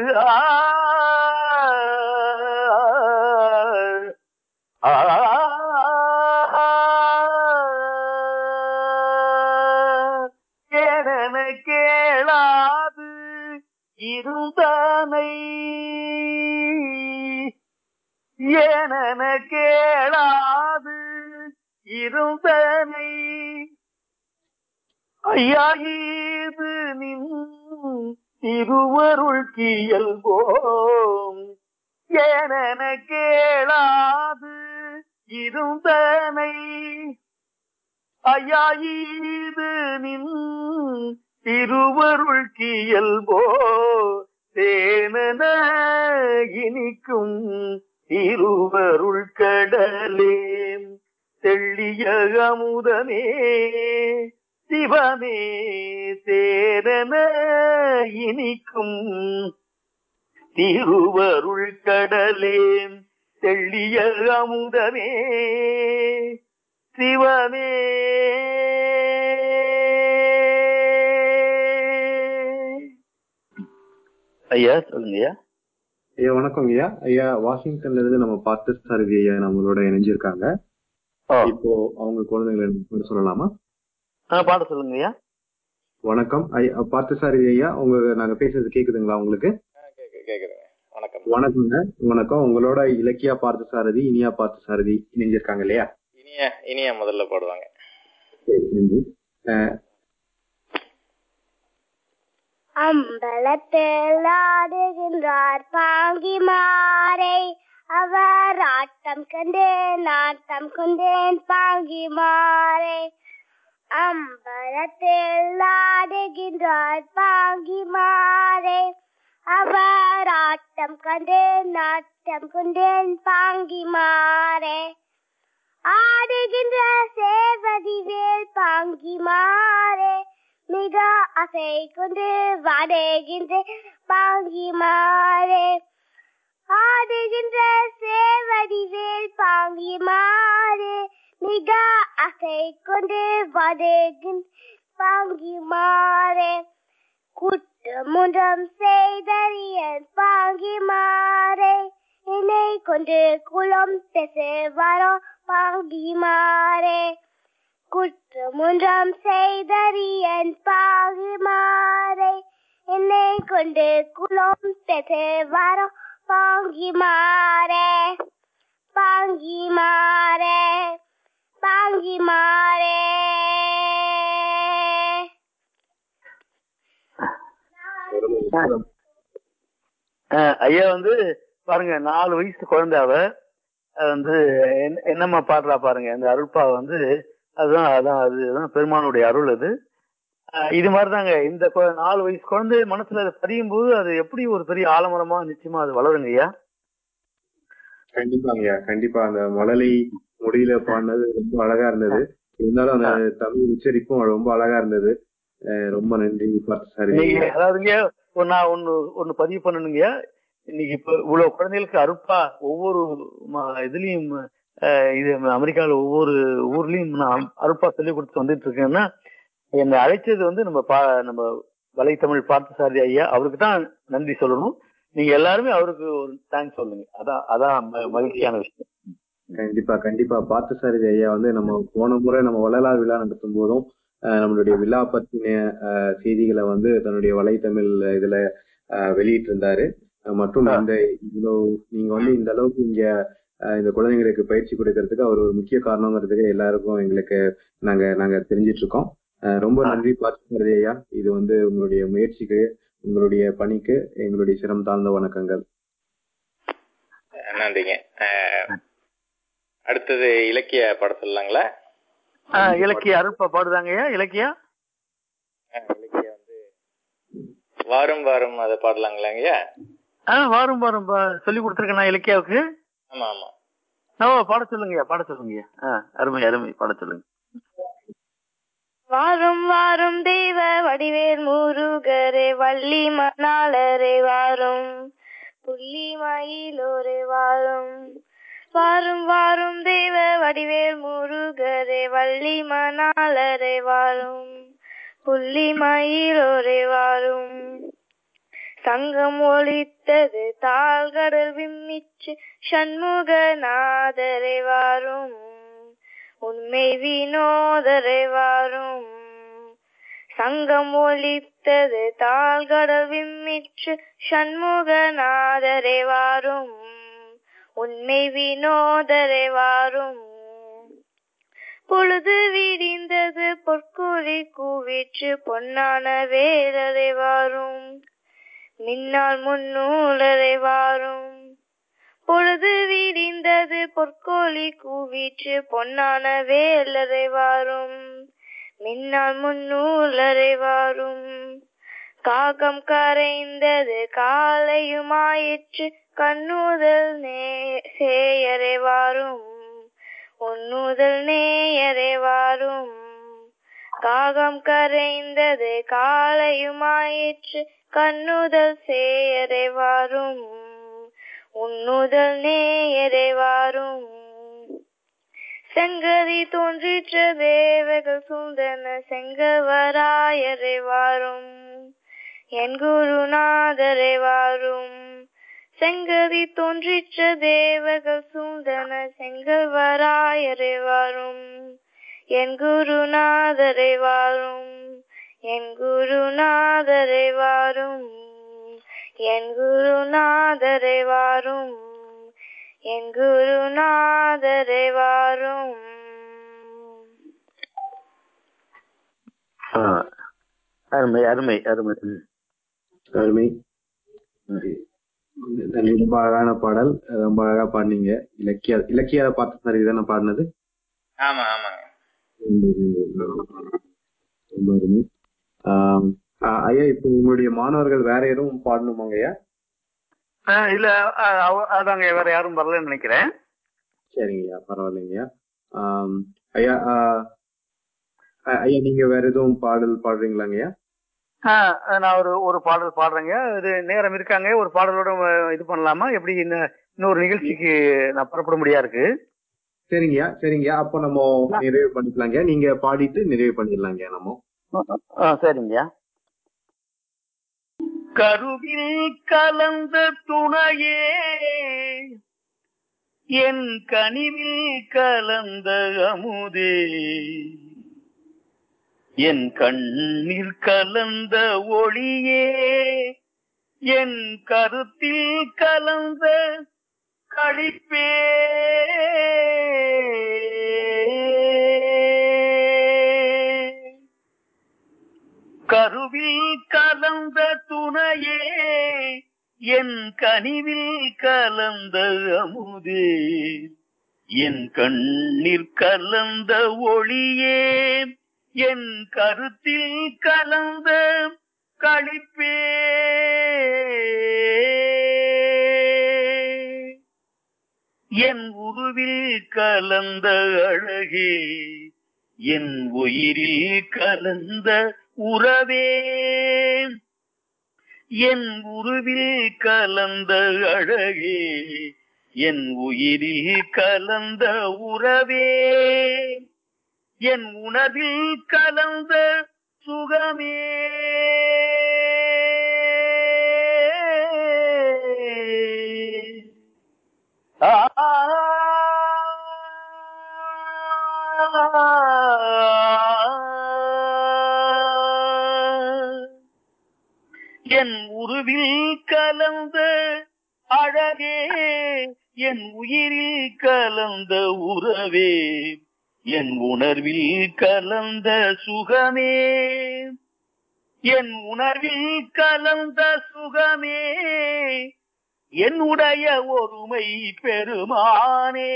ஏனென கேளாது இருந்தனை ஏனென கேளாது இருந்தனை ஐயா இது நின் திருவருள் கியல்போம் ஏனென கேளாது இருந்தனை ஐயா இது நின் திருவருள் கியல்போ தேனன இனிக்கும் திருவருள் கடலே தெள்ளிய அமுதமே சிவமே தேரன இனிக்கும் திருவருள் கடலே தெள்ளிய அமுதமே சிவமே ஐயா சொல்லுங்க ஐயா ஐயா வணக்கம் ஐயா ஐயா வாஷிங்டன்ல இருந்து நம்ம பார்த்து சாரதி ஐயா நம்மளோட இணைஞ்சிருக்காங்க இப்போ அவங்க குழந்தைங்களை கூட சொல்லலாமா ஆ பாட சொல்லுங்க ஐயா வணக்கம் ஐயா பார்த்து சாரதி ஐயா உங்க நாங்க பேசுறது கேக்குதுங்களா உங்களுக்கு கேக்குதுங்க வணக்கம் வணக்கங்க வணக்கம் உங்களோட இலக்கியா பார்த்த சாரதி இனியா பார்த்த சாரதி இணைஞ்சிருக்காங்க இல்லையா இனிய இனிய முதல்ல பாடுவாங்க சரி, நன்றி. அஹ், அம்பலத்தில் ஆடுகின்றார் பாங்கிமாரை அவர் ஆட்டம் கண்டேன் ஆட்டம் கொண்டேன் பாங்கிமாரை அம்பலத்தில் ஆடுகின்றார் பாங்கிமாரை அவர் ஆட்டம் கண்டேன் ஆட்டம் கொண்டேன் பாங்கிமாரை ஆடுகின்ற சேவதி வேல் பாங்கிமாரே மிக அசை கொண்டு வாடுகின்ற பாங்கிமாரே ஆடுகின்ற சேவதி வேல் பாங்கிமாரே மிக அசை கொண்டு வாடுகின்ற பாங்கிமாரே குற்றமுன்றம் செய்தறியன் பாங்கிமாரே என்னை கொண்டு குளம் பேச வரோ பாங்கிமாரே குற்றமுன்றம் செய்தறியன் பாகிமாரே என்னை கொண்டு குளம் பேச வரோ பாங்கிமாரே பாங்கிமாரே பாங்கிமாரே அஹ் ஐயா வந்து பாருங்க நாலு வயசு குழந்தை அவ அது வந்து என்ன- என்னம்மா பாடுறா பாருங்க அந்த அருள்பா வந்து அதுதான் அதான் அதுதான் பெருமானுடைய அருள் அது அஹ் இது மாதிரிதாங்க இந்த கொ- நாலு வயசு குழந்தை மனசுல அதை பதியும் போது அது எப்படி ஒரு பெரிய ஆலமரமா நிச்சயமா அது வளருங்க ஐயா கண்டிப்பாங்கய்யா கண்டிப்பா அந்த மழலை முடியல பாடினது ரொம்ப அழகா இருந்தது இருந்தாலும் அந்த தமிழ் உச்சரிப்பும் ரொம்ப அழகா இருந்தது அஹ் ரொம்ப நன்றி பார்த்து சாரதி நீங்க அதாவதுங்க ஒரு நான் ஒண்ணு ஒண்ணு பதிவு பண்ணணுங்க இன்னைக்கு இப்ப இவ்வளவு குழந்தைகளுக்கு அருப்பா ஒவ்வொரு ம- இதுலயும் அஹ், இது அமெரிக்கால ஒவ்வொரு ஊர்லயும் நான் அருப்பா சொல்லி கொடுத்து வந்துட்டு இருக்கேன்னா என்னை அழைச்சது வந்து நம்ம பா நம்ம வலைத்தமிழ் பார்த்தசாரதி ஐயா அவருக்கு தான் நன்றி சொல்லணும் நீங்க எல்லாருமே அவருக்கு ஒரு தேங்க்ஸ் சொல்லுங்க அதான் அதான் ம- மகிழ்ச்சியான விஷயம் கண்டிப்பா கண்டிப்பா பார்த்து சாரதி ஐயா வந்து நம்ம போன முறை நம்ம வள்ளலார் விழா நடத்தும் போதும் அஹ், நம்மளுடைய விழா பத்தின அஹ், செய்திகளை வந்து தன்னுடைய வலைத்தமிழ் இதுல அஹ், வெளியிட்டு இருந்தாரு அஹ், மற்றும் இந்த இவ்வளவு நீங்க வந்து இந்த அளவுக்கு இங்க அஹ், இந்த குழந்தைங்களுக்கு பயிற்சி கொடுக்கறதுக்கு அவர் ஒரு முக்கிய காரணங்கிறதுக்கு எல்லாருக்கும் எங்களுக்கு நாங்க நாங்க தெரிஞ்சிட்டு இருக்கோம் அஹ், ரொம்ப நன்றி பார்த்து சாரதி ஐயா இது வந்து உங்களுடைய முயற்சிக்கு உங்களுடைய பணிக்கு எங்களுடைய சிரம் தாழ்ந்த வணக்கங்கள் அஹ் நன்றிங்க அஹ் அடுத்தது இலக்கிய பாட சொல்லலாங்களா அஹ், இலக்கிய அருப்பா பாடுதாங்க ஐயா இலக்கியா அஹ் இலக்கிய வந்து வாரும் வாரும் அதை பாடலாங்களாங்கய்யா ஆ வாரும் வாரும் பா- சொல்லி கொடுத்துருக்கேன் நான் இலக்கியாவுக்கு ஆமா ஆமா ஓ பாட சொல்லுங்கய்யா பாட சொல்லுங்கய்யா ஆ அருமை அருமை பாட சொல்லுங்க வாரும் வாரும் தெய்வ வடிவேல் முருகரே வள்ளி மணாளரே வாரும் புள்ளி மயிலோரே வாரும் வாரும் வாரும் தெய்வ வடிவேல் முருகரே வள்ளி மணாளரே வாரும் புள்ளி மயிலோரே வாரும் சங்கம் ஒலித்தது தாழ்கடல் விம்மிச்சு சண்முகநாதரை வாரும் உண்மை வினோதரை வாரும் சங்கம் ஒலித்தது தாழ்கடல் விம்மிச்சு சண்முகநாதரை வாரும் உண்மை வினோதரை வாரும் பொழுது விடிந்தது பொற்கொழி கூவிற்று பொன்னான வேலரை வாரும் மின்னால் முன்னூலரை வாரும் பொழுது விடிந்தது பொற்கோழி கூவிற்று பொன்னான வேலரை வாரும் மின்னால் முன்னூலரை வாரும் காகம் கரைந்தது காலையுமாயிற்று கண்ணுதல் நே சேயரை வாரும் உன்னுதல் நேயரை வாரும் காகம் கரைந்தது காலையுமாயிற்று கண்ணுதல் சேயரை வாரும் உன்னுதல் நேயரை வாரும் செங்கதி தோன்றிற்ற தேவர்கள் சுந்தன செங்கவராயரை வாரும் என் குருநாதரை வாரும் செங்கதி தோன்றிற்ற தேவர்கள் சூழ்ந்தன செங்கல்வராயரை வாரும் என் குருநாதரை வாரும் என் குருநாதரை வாரும் என் குருநாதரை வாரும் என் குருநாதரை வாரும் ஆ, அருமை அருமை அருமை ம். அருமை நன்றி. ரொம்ப அழகான பாடல் ரொம்ப அழகா பாடினீங்க இலக்கிய இலக்கிய பார்த்து சார் இதான பாடினது ஆமா ஆமாங்க ரொம்ப அருமை ஆம், ஆ, ஐயா இப்போ உங்களுடைய மாணவர்கள் வேற எதுவும் பாடணுமாங்க ஐயா ஆ, இல்ல ஆ, அவ- அதாங்க வேற யாரும் வரலன்னு நினைக்கிறேன் சரிங்கய்யா பரவாயில்லைங்கய்யா ஆம், ஐயா ஆ, அ- ஐயா நீங்க வேற எதுவும் பாடல் பாடுறீங்களாங்கய்யா ஆ, நான் ஒரு ஒரு பாடல் பாடுறேங்க இது நேரம் இருக்காங்க ஒரு பாடலோட அஹ், இது பண்ணலாமா எப்படி இன்ன- இன்னொரு நிகழ்ச்சிக்கு நான் புறப்பட முடியா இருக்கு சரிங்கய்யா சரிங்கய்யா அப்போ நம்ம நிறைவு பண்ணிக்கலாங்க நீங்க பாடிட்டு நிறைவு பண்ணிடலாங்க நம்ம ஆ, சரிங்கய்யா கருவில் கலந்த துணையே என் கனிவில் கலந்த அமுதே என் கண்ணில் கலந்த ஒளியே என் கருத்தில் கலந்த களிப்பே கருவில் கலந்த துணையே என் கனிவில் கலந்த அமுதே என் கண்ணில் கலந்த ஒளியே என் கருத்தில் கலந்த களிப்பே என் உருவில் கலந்த அழகே என் உயிரில் கலந்த உறவே என் உருவில் கலந்த அழகே என் உயிரில் கலந்த உறவே என் உணர்வில் கலந்த சுகமே என் உருவில் கலந்த அழகே என் உயிரில் கலந்த உறவே என் உணர்வில் கலந்த சுகமே என் உணர்வில் கலந்த சுகமே என்னுடைய ஒருமை பெருமானே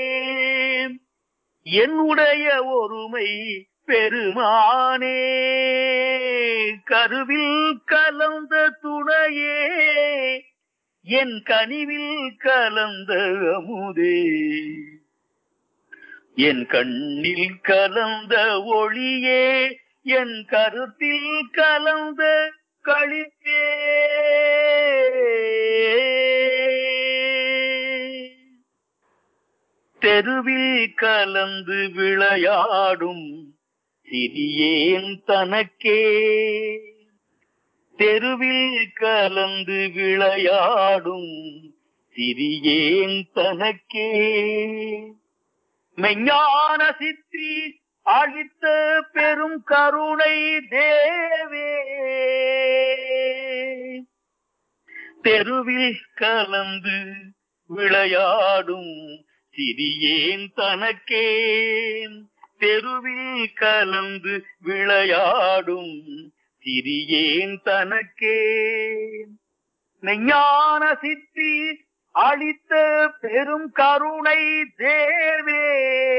என்னுடைய ஒருமை பெருமானே கருவில் கலந்த துணையே என் கனிவில் கலந்த அமுதே என் கண்ணில் கலந்த ஒளியே என் கருத்தில் கலந்த களிப்பே தெருவில் கலந்து விளையாடும் சிறியேன் தனக்கே தெருவில் கலந்து விளையாடும் சிறியேன் தனக்கே மெஞ்ஞான சித்தி அளித்த பெரும் கருணை தேவே தெருவில் கலந்து விளையாடும் சிறியேன் தனக்கே தெருவில் கலந்து விளையாடும் சிறியேன் தனக்கே மெஞ்ஞான சித்தி அளித்த பெரும் கருணை தேவே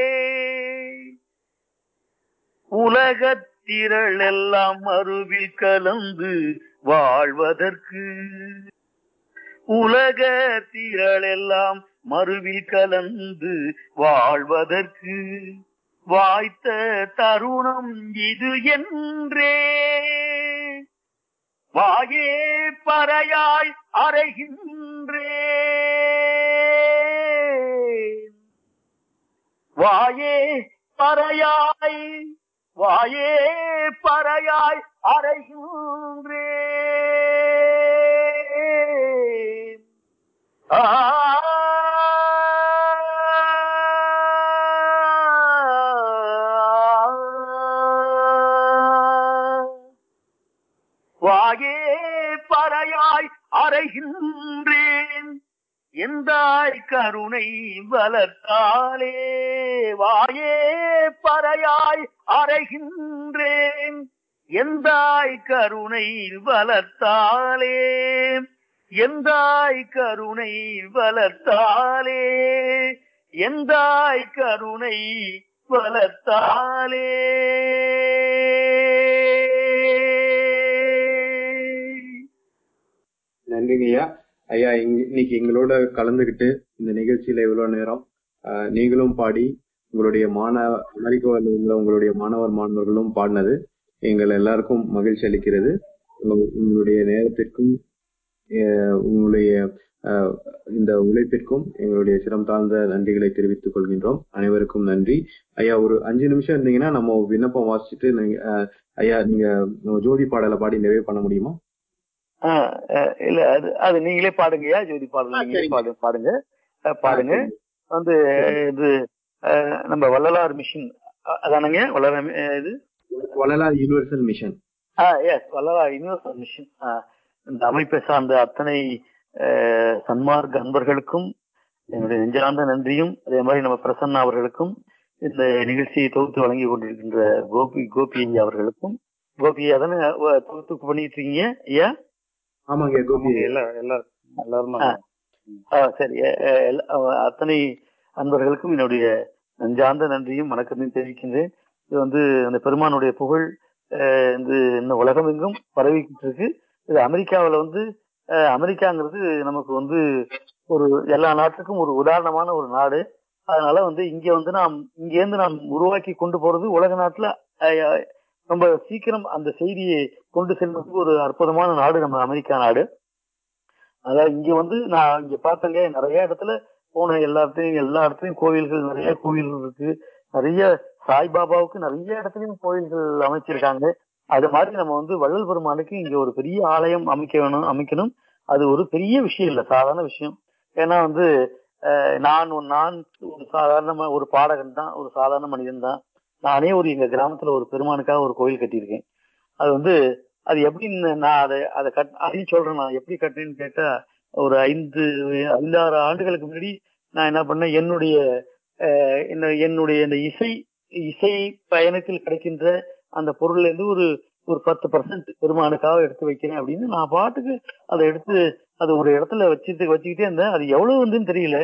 உலகத்திரள் எல்லாம் மறுவில் கலந்து வாழ்வதற்கு உலக திரளெல்லாம் மறுவில் கலந்து வாழ்வதற்கு வாய்த்த தருணம் இது என்றே வாயே பறையாய் அறைகின்றே வாயே பறையாய் வாயே பறையாய் அறைகின்றே ஆ வாயே பறையாய் அறைகின்றேன் எந்தாய் கருணை வளர்த்தாலே வாயே பறையாய் அறைகின்றேன் எந்தாய் கருணை வளர்த்தாலே எந்தாய் கருணை வளர்த்தாலே எந்தாய் கருணை வளர்த்தாலே நன்றிங்க ஐயா ஐயா இங்க- இன்னைக்கு எங்களோட கலந்துகிட்டு இந்த நிகழ்ச்சியில இவ்வளவு நேரம் ஆஹ், நீங்களும் பாடி உங்களுடைய மாணவ அமெரிக்காவில் உள்ள உங்களுடைய மாணவர் மாணவர்களும் பாடினது எங்கள் எல்லாருக்கும் மகிழ்ச்சி அளிக்கிறது உங்க- உங்களுடைய நேரத்திற்கும் ஆஹ், உங்களுடைய ஆஹ், இந்த உழைப்பிற்கும் எங்களுடைய சிரம் தாழ்ந்த நன்றிகளை தெரிவித்துக் கொள்கின்றோம் அனைவருக்கும் நன்றி ஐயா ஒரு அஞ்சு நிமிஷம் இருந்தீங்கன்னா நம்ம விண்ணப்பம் வாசிச்சுட்டு நீங்க ஆஹ், ஐயா நீங்க ஜோதி பாடலை பாடி நிறைவு பண்ண முடியுமா ஆ, அஹ், இல்ல அது அது நீங்களே பாடுங்கய்யா ஜோதி பாடல் நீங்களே பாடு பாடுங்க அஹ், பாடுங்க வந்து இது அஹ், நம்ம வள்ளலார் மிஷின் அ- அதானங்க வள்ளலார் மி- அஹ், இது வள்ளலார் யூனிவர்சல் மிஷன் ஆ எஸ் வள்ளலார் யூனிவர்சல் மிஷன் ஆ, இந்த அமைப்பை சார்ந்த அத்தனை அஹ், சன்மார்க்க அன்பர்களுக்கும் என்னுடைய நெஞ்சார்ந்த நன்றியும் அதே மாதிரி நம்ம பிரசன்னா அவர்களுக்கும் இந்த நிகழ்ச்சியை தொகுத்து வழங்கி கொண்டிருக்கின்ற கோபி கோபி ஐயா அவர்களுக்கும் கோபி ஐயா தானே அஹ், தொகுத்து பண்ணிட்டு இருக்கீங்க ஐயா ஆமாங்க கோபி எல்லாரும் எல்லாரும் சரி அஹ், அஹ், எல்லா- அஹ், அத்தனை அன்பர்களுக்கும் என்னுடைய நெஞ்சார்ந்த நன்றியும் வணக்கத்தையும் தெரிவிக்கின்றேன் இது வந்து அந்த பெருமானுடைய புகழ் அஹ், வந்து இந்த உலகமெங்கும் பரவிக்கிட்டு இருக்கு இது அமெரிக்காவுல வந்து அஹ், அமெரிக்காங்கிறது நமக்கு வந்து ஒரு எல்லா நாட்டுக்கும் ஒரு உதாரணமான ஒரு நாடு அதனால வந்து இங்க வந்து நாம் இங்க இருந்து நாம் உருவாக்கி கொண்டு போறது உலக நாட்டுல அஹ், ரொம்ப சீக்கிரம் அந்த செய்தியை கொண்டு செல்வதற்கு ஒரு அற்புதமான நாடு நம்ம அமெரிக்கா நாடு அதாவது இங்க வந்து நான் இங்க பார்த்தேங்க நிறைய இடத்துல போன எல்லா இடத்துலயும் எல்லா இடத்துலயும் கோவில்கள் நிறைய கோவில்கள் இருக்கு நிறைய சாய்பாபாவுக்கு நிறைய இடத்துலயும் கோவில்கள் அமைச்சிருக்காங்க அது மாதிரி நம்ம வந்து வள்ளல் பெருமானுக்கு இங்க ஒரு பெரிய ஆலயம் அமைக்க வேணும் அமைக்கணும் அது ஒரு பெரிய விஷயம் இல்ல சாதாரண விஷயம் ஏன்னா வந்து அஹ், நான் ஒரு- நான் ஒரு சாதாரண ஒரு பாடகன் தான் ஒரு சாதாரண மனிதன் தான் நானே ஒரு எங்க கிராமத்துல ஒரு பெருமானுக்காக ஒரு கோயில் கட்டியிருக்கேன் அது வந்து அது எப்படின்னு நான் அதை அதை கட் அதையும் சொல்றேன் நான் எப்படி கட்டினேன்னு கேட்டா ஒரு ஐந்து ஐந்தாறு ஆண்டுகளுக்கு முன்னாடி நான் என்ன பண்ணேன் என்னுடைய அஹ், என்ன- என்னுடைய இந்த இசை இசை பயணத்தில் கிடைக்கின்ற அந்த பொருள்ல இருந்து ஒரு ஒரு பத்து பர்சன்ட் பெருமானுக்காக எடுத்து வைக்கிறேன் அப்படின்னு நான் பாட்டுக்கு அதை எடுத்து அது ஒரு இடத்துல வச்சுட்டு வச்சுக்கிட்டே இருந்தேன் அது எவ்வளவு வந்துன்னு தெரியல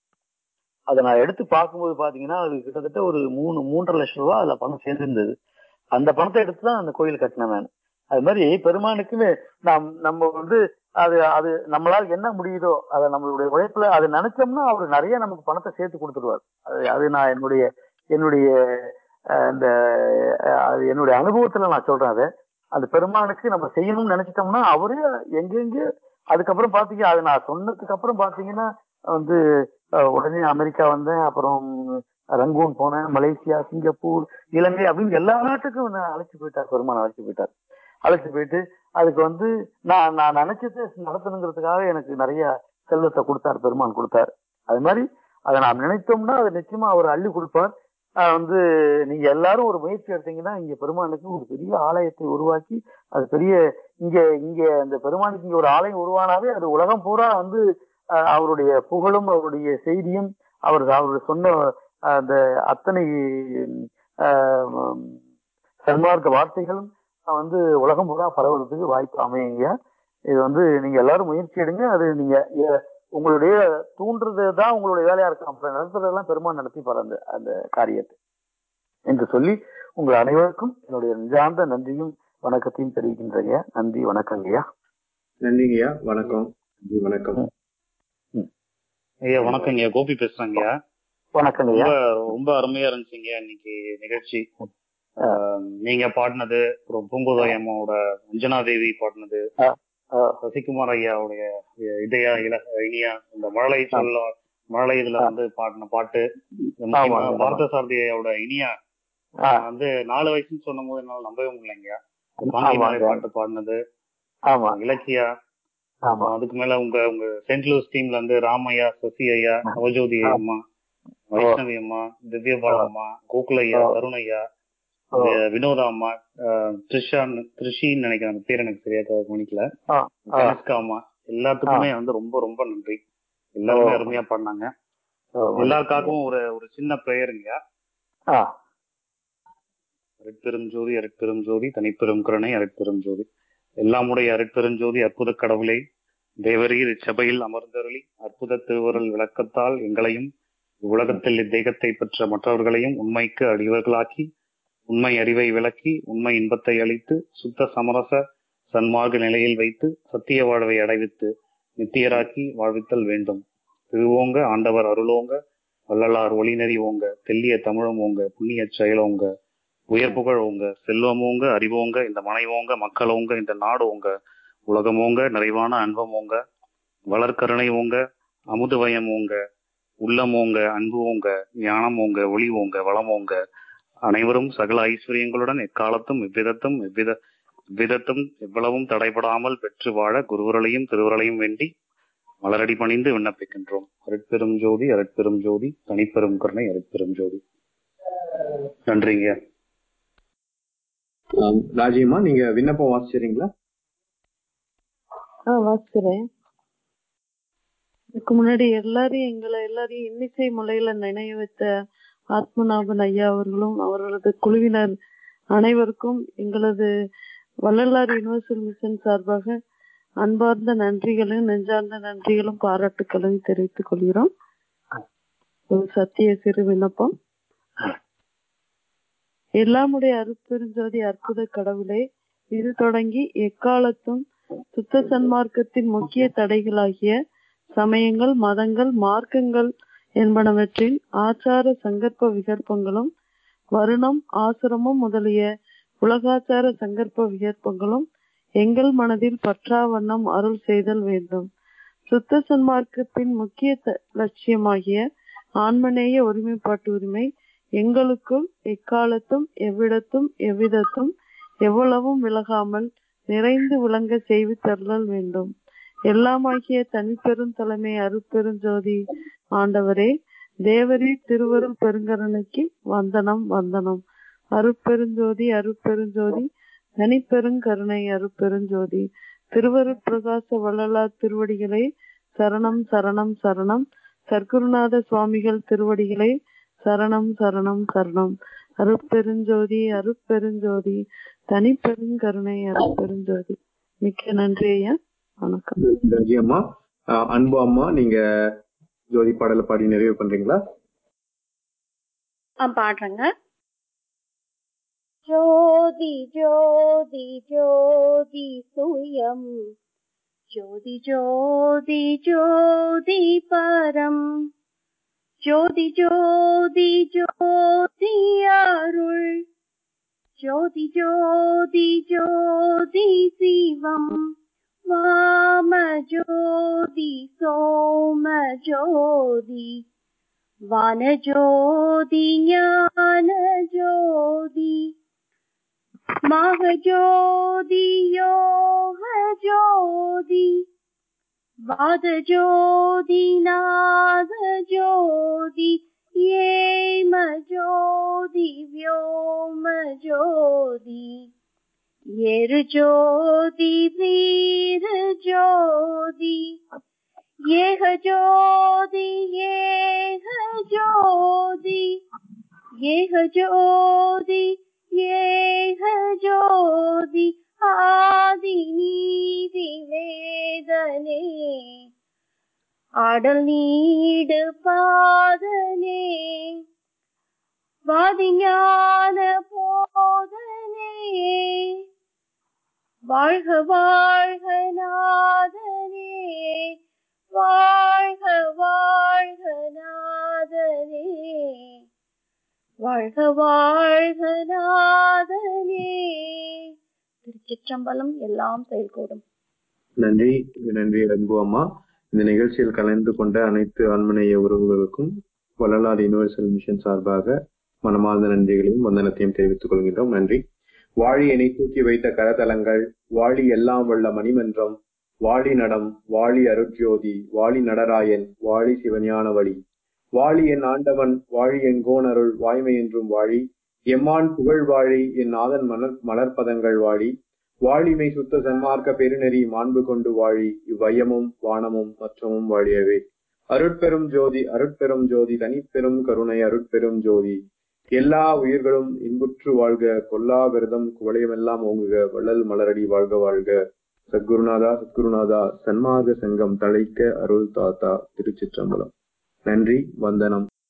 அதை நான் எடுத்து பார்க்கும்போது பாத்தீங்கன்னா அது கிட்டத்தட்ட ஒரு மூணு மூன்றரை லட்சம் ரூபாய் அதுல பணம் சேர்ந்திருந்தது அந்த பணத்தை எடுத்து தான் அந்த கோயில் கட்டினேன் நான் அது மாதிரி பெருமானுக்குன்னு நாம் நம்ம வந்து அது அது நம்மளால என்ன முடியுதோ அதை நம்மளுடைய உழைப்புல அதை நினைச்சோம்னா அவர் நிறைய நமக்கு பணத்தை சேர்த்து கொடுத்துருவார் அது அது நான் என்னுடைய என்னுடைய அஹ், இந்த அஹ், அது என்னுடைய அனுபவத்துல நான் சொல்றேன் அதை அந்த பெருமானுக்கு நம்ம செய்யணும்னு நினைச்சிட்டோம்னா அவரே எங்கெங்க அதுக்கப்புறம் பாத்தீங்க அது நான் சொன்னதுக்கு அப்புறம் பாத்தீங்கன்னா வந்து அஹ், உடனே அமெரிக்கா வந்தேன் அப்புறம் ரங்கூன் போனேன் மலேசியா சிங்கப்பூர் இலங்கை அப்படின்னு எல்லா நாட்டுக்கும் என்னை அழைச்சு போயிட்டார் பெருமான் அழைச்சு போயிட்டார் அழைச்சிட்டு போயிட்டு அதுக்கு வந்து நான் நான் நினைச்சது நடத்தணுங்கிறதுக்காக எனக்கு நிறைய செல்வத்தை கொடுத்தார் பெருமான் கொடுத்தார் அது மாதிரி அதை நாம் நினைத்தோம்னா அதை நிச்சயமா அவர் அள்ளி கொடுப்பார் ஆஹ் வந்து நீங்க எல்லாரும் ஒரு முயற்சி எடுத்தீங்கன்னா இங்க பெருமானுக்கு ஒரு பெரிய ஆலயத்தை உருவாக்கி அது பெரிய இங்க இங்க இந்த பெருமானுக்கு இங்க ஒரு ஆலயம் உருவானாவே அது உலகம் பூரா வந்து ஆஹ் அவருடைய புகழும் அவருடைய செய்தியும் அவர் அவர் சொன்ன ஆஹ் அந்த அத்தனை ஆஹ் உம் சன்மார்க்க வார்த்தைகளும் வந்து உலகம் பூரா பரவுறதுக்கு வாய்ப்பு அமையுங்க இது வந்து நீங்க எல்லாரும் முயற்சி எடுங்க அது நீங்க எ- உங்களுடைய தூண்டுறது தான் உங்களுடைய வேலையா இருக்கும் அப்புறம் நடத்துறதெல்லாம் பெருமான் நடத்தி அந்த அந்த காரியத்தை என்று சொல்லி உங்கள் அனைவருக்கும் என்னுடைய நெஞ்சார்ந்த நன்றியும் வணக்கத்தையும் தெரிவிக்கின்றேங்க நன்றி வணக்கங்கய்யா நன்றிங்கய்யா வணக்கம் நன்றி வணக்கம் ஐயா வணக்கங்க ஐயா கோபி பேசுறேங்க வணக்கங்கய்யா ரொம்ப ரொம்ப அருமையா இருந்துச்சுங்க இன்னைக்கு நிகழ்ச்சி ஆஹ் நீங்க பாடினது அப்புறம் பூங்கோதாய் அம்மாவோட அஞ்சனா தேவி பாடினது சசிகுமார் ஐயாவுடைய இதயா இல இனியா இந்த மழலை சொல்ல மழலை இதுல வந்து பாடின பாட்டு முக்கியமா ஆமா. பார்த்த சாரதி ஐயாவோட இனியா நான் வந்து நாலு வயசுன்னு சொன்னும் போது என்னால நம்பவே முடியலைங்க பாண்டி ஆமாங்க. மாலை பாட்டு பாடினது ஆமா இலக்கியா ஆமா அதுக்கு மேல உங்க உங்க சென்ட் லூஸ் டீம்ல இருந்து ராமையா சசி ஐயா நவஜோதி அம்மா வைஷ்ணவி அம்மா திவ்யபால அம்மா கோகுல ஐயா தருண் ஐயா ஓ. வி- வினோதா அம்மா அஹ், த்ரிஷா த்ரிஷின்னு நினைக்கிறேன் அந்த பேர் எனக்கு சரியா கவனிக்கல ஆ, ஆ. கனிஷ்கா அம்மா எல்லாத்துக்குமே வந்து ரொம்ப ரொம்ப நன்றி எல்லாருமே அருமையா பண்ணாங்க எல்லாருக்காகவும் ஒரு ஒரு சின்ன பிரேயருங்க ஆ அருட்பெரும் ஜோதி அருட்பெரும் ஜோதி தனிப்பெரும் கருணை அருட்பெரும் ஜோதி எல்லாமுடைய அருட்பெரும் ஜோதி அற்புத கடவுளே தேவரீர் இச்சபையில் அமர்ந்தருளி அற்புத திருவருள் விளக்கத்தால் எங்களையும் உலகத்தில் இத்தேகத்தை பெற்ற மற்றவர்களையும் உண்மைக்கு அடிவர்களாக்கி உண்மை அறிவை விளக்கி உண்மை இன்பத்தை அளித்து சுத்த சமரச சன்மார்க்க நிலையில் வைத்து சத்திய வாழ்வை அடைவித்து நித்தியராக்கி வாழ்வித்தல் வேண்டும் திருவோங்க ஆண்டவர் அருளோங்க வள்ளலார் ஒளிநெறி ஓங்க தெல்லிய தமிழும் ஓங்க புண்ணிய செயலோங்க உயர் புகழ் ஓங்க செல்வமோங்க அறிவோங்க இந்த மனைவோங்க மக்களோங்க இந்த நாடு ஓங்க உலகமோங்க நிறைவான அன்பம் ஓங்க வளர்கருணை ஓங்க அமுதவயம் ஓங்க உள்ளமோங்க அன்பு ஓங்க ஞானம் ஓங்க ஒளி ஓங்க வளம் ஓங்க அனைவரும் சகல ஐஸ்வர்யங்களுடன் எக்காலத்தும் எவ்விதத்தும் எவ்வித எவ்விதத்தும் எவ்வளவும் தடைபடாமல் பெற்று வாழ குருவர்களையும் திருவர்களையும் வேண்டி மலரடி பணிந்து விண்ணப்பிக்கின்றோம் அருட்பெரும் ஜோதி அருட்பெரும் ஜோதி தனிப்பெரும் கருணை அருட்பெரும் ஜோதி நன்றிங்க ஆம், ராஜியம்மா நீங்க விண்ணப்பம் வாசிச்சீங்களா ஆ வாசிக்கிறேன் இதுக்கு முன்னாடி எல்லாரையும் எங்களை எல்லாரையும் இன்னிசை முறையில நினைவு வைத்த ஆத்மநாபன் ஐயா அவர்களும் அவர்களது குழுவினர் அனைவருக்கும் எங்களது வள்ளலார் யுனிவர்சல் மிஷன் சார்பாக அன்பார்ந்த நன்றிகளும் நெஞ்சார்ந்த நன்றிகளும் பாராட்டுக்களையும் தெரிவித்துக் கொள்கிறோம் ஒரு சத்திய சிறு விண்ணப்பம் எல்லாமுடைய அருட்பெருஞ்சோதி அற்புத கடவுளே இது தொடங்கி எக்காலத்தும் சுத்த சன்மார்க்கத்தின் முக்கிய தடைகளாகிய சமயங்கள் மதங்கள் மார்க்கங்கள் என்பனவற்றின் ஆச்சார சங்கற்ப விகற்பங்களும் வருணம் ஆசிரமம் முதலிய உலகாச்சார சங்கற்ப விகற்பங்களும் எங்கள் மனதில் பற்றா வண்ணம் அருள் செய்தல் வேண்டும் சுத்த சன்மார்க்கத்தின் முக்கிய த- லட்சியமாகிய ஆன்மநேய ஒருமைப்பாட்டு உரிமை எங்களுக்குள் எக்காலத்தும் எவ்விடத்தும் எவ்விதத்தும் எவ்வளவும் விலகாமல் நிறைந்து விளங்க செய்து தருதல் வேண்டும் எல்லாமாகிய தனிப்பெரும் தலைமை அருட்பெருஞ்சோதி ஆண்டவரே தேவரே திருவருள் பெருங்கருணைக்கு வந்தனம் வந்தனம் அருட்பெருஞ்சோதி அருட்பெருஞ்சோதி தனிப்பெருங்கருணை அருட்பெருஞ்சோதி திருவருட் பிரகாச வள்ளலார் திருவடிகளே சரணம் சரணம் சரணம் சர்க்குருநாத சுவாமிகள் திருவடிகளே சரணம் சரணம் சரணம் அருட்பெருஞ்சோதி அருட்பெருஞ்சோதி தனிப்பெருங்கருணை அருட்பெருஞ்சோதி மிக்க நன்றி ஐயா வணக்கம் ராஜியம்மா ஆஹ், அன்பு அம்மா நீங்க ஜோதி பாடலை பாடி நிறைவு பண்றீங்களா ஆ பாடுறேங்க ஜோதி ஜோதி ஜோதி சுயம் ஜோதி ஜோதி ஜோதி பரம் ஜோதி ஜோதி ஜோதி அருள் ஜோதி ஜோதி ஜோதி சிவம் வாம ஜோதி சோம ஜோதி வானஜோதி ஞான ஜோதி महजोदि योह ज्योति वाद ज्योति नाद ज्योति ये ज्योति व्योम ज्योति येर ज्योति वीर ज्योति येह ज्योति येह ज्योति येह ज्योति येह ज्योति ஆதி நீதி வேதனே ஆடல் நீடு பாதனே வாதிஞான போதனே வாழ்க வாழ்க நாதனே வாழ்க வாழ்க நாதனே வாழ்க வாழ்க நாதனே திருச்சிற்றம்பலம் எல்லாம் செயல்கூடும் நன்றி நன்றி அன்பு அம்மா இந்த நிகழ்ச்சியில் கலந்து கொண்ட அனைத்து ஆன்மநேய உறவுகளுக்கும் வள்ளலார் யுனிவர்சல் மிஷன் சார்பாக மனமார்ந்த நன்றிகளையும் வந்தனத்தையும் தெரிவித்துக் கொள்கின்றோம் நன்றி வாழி என்னை தூக்கி வைத்த கரதலங்கள் வாழி எல்லாம் வல்ல மணிமன்றம் வாழி நடம் வாழி அருட்ஜோதி வாழி நடராயன் வாழி சிவஞான வழி வாழி என் ஆண்டவன் வாழி எங்கோன் அருள் வாய்மை என்றும் வாழி எம்மான் புகழ் வாழி என் நாதன் மலர் மலர்பதங்கள் வாழி வாழிமை சுத்த சன்மார்க்க பெருநெறி மாண்பு கொண்டு வாழி இவ்வையமும் வானமும் மற்றமும் வாழியவே அருட்பெரும் ஜோதி அருட்பெரும் ஜோதி தனிப்பெரும் கருணை அருட்பெரும் ஜோதி எல்லா உயிர்களும் இன்புற்று வாழ்க கொல்லா விரதம் குவளையமெல்லாம் ஓங்குக வள்ளல் மலரடி வாழ்க வாழ்க சத்குருநாதா சத்குருநாதா சன்மார்க்க சங்கம் தழைக்க அருள் தாத்தா திருச்சிற்றம்பலம் நன்றி வந்தனம்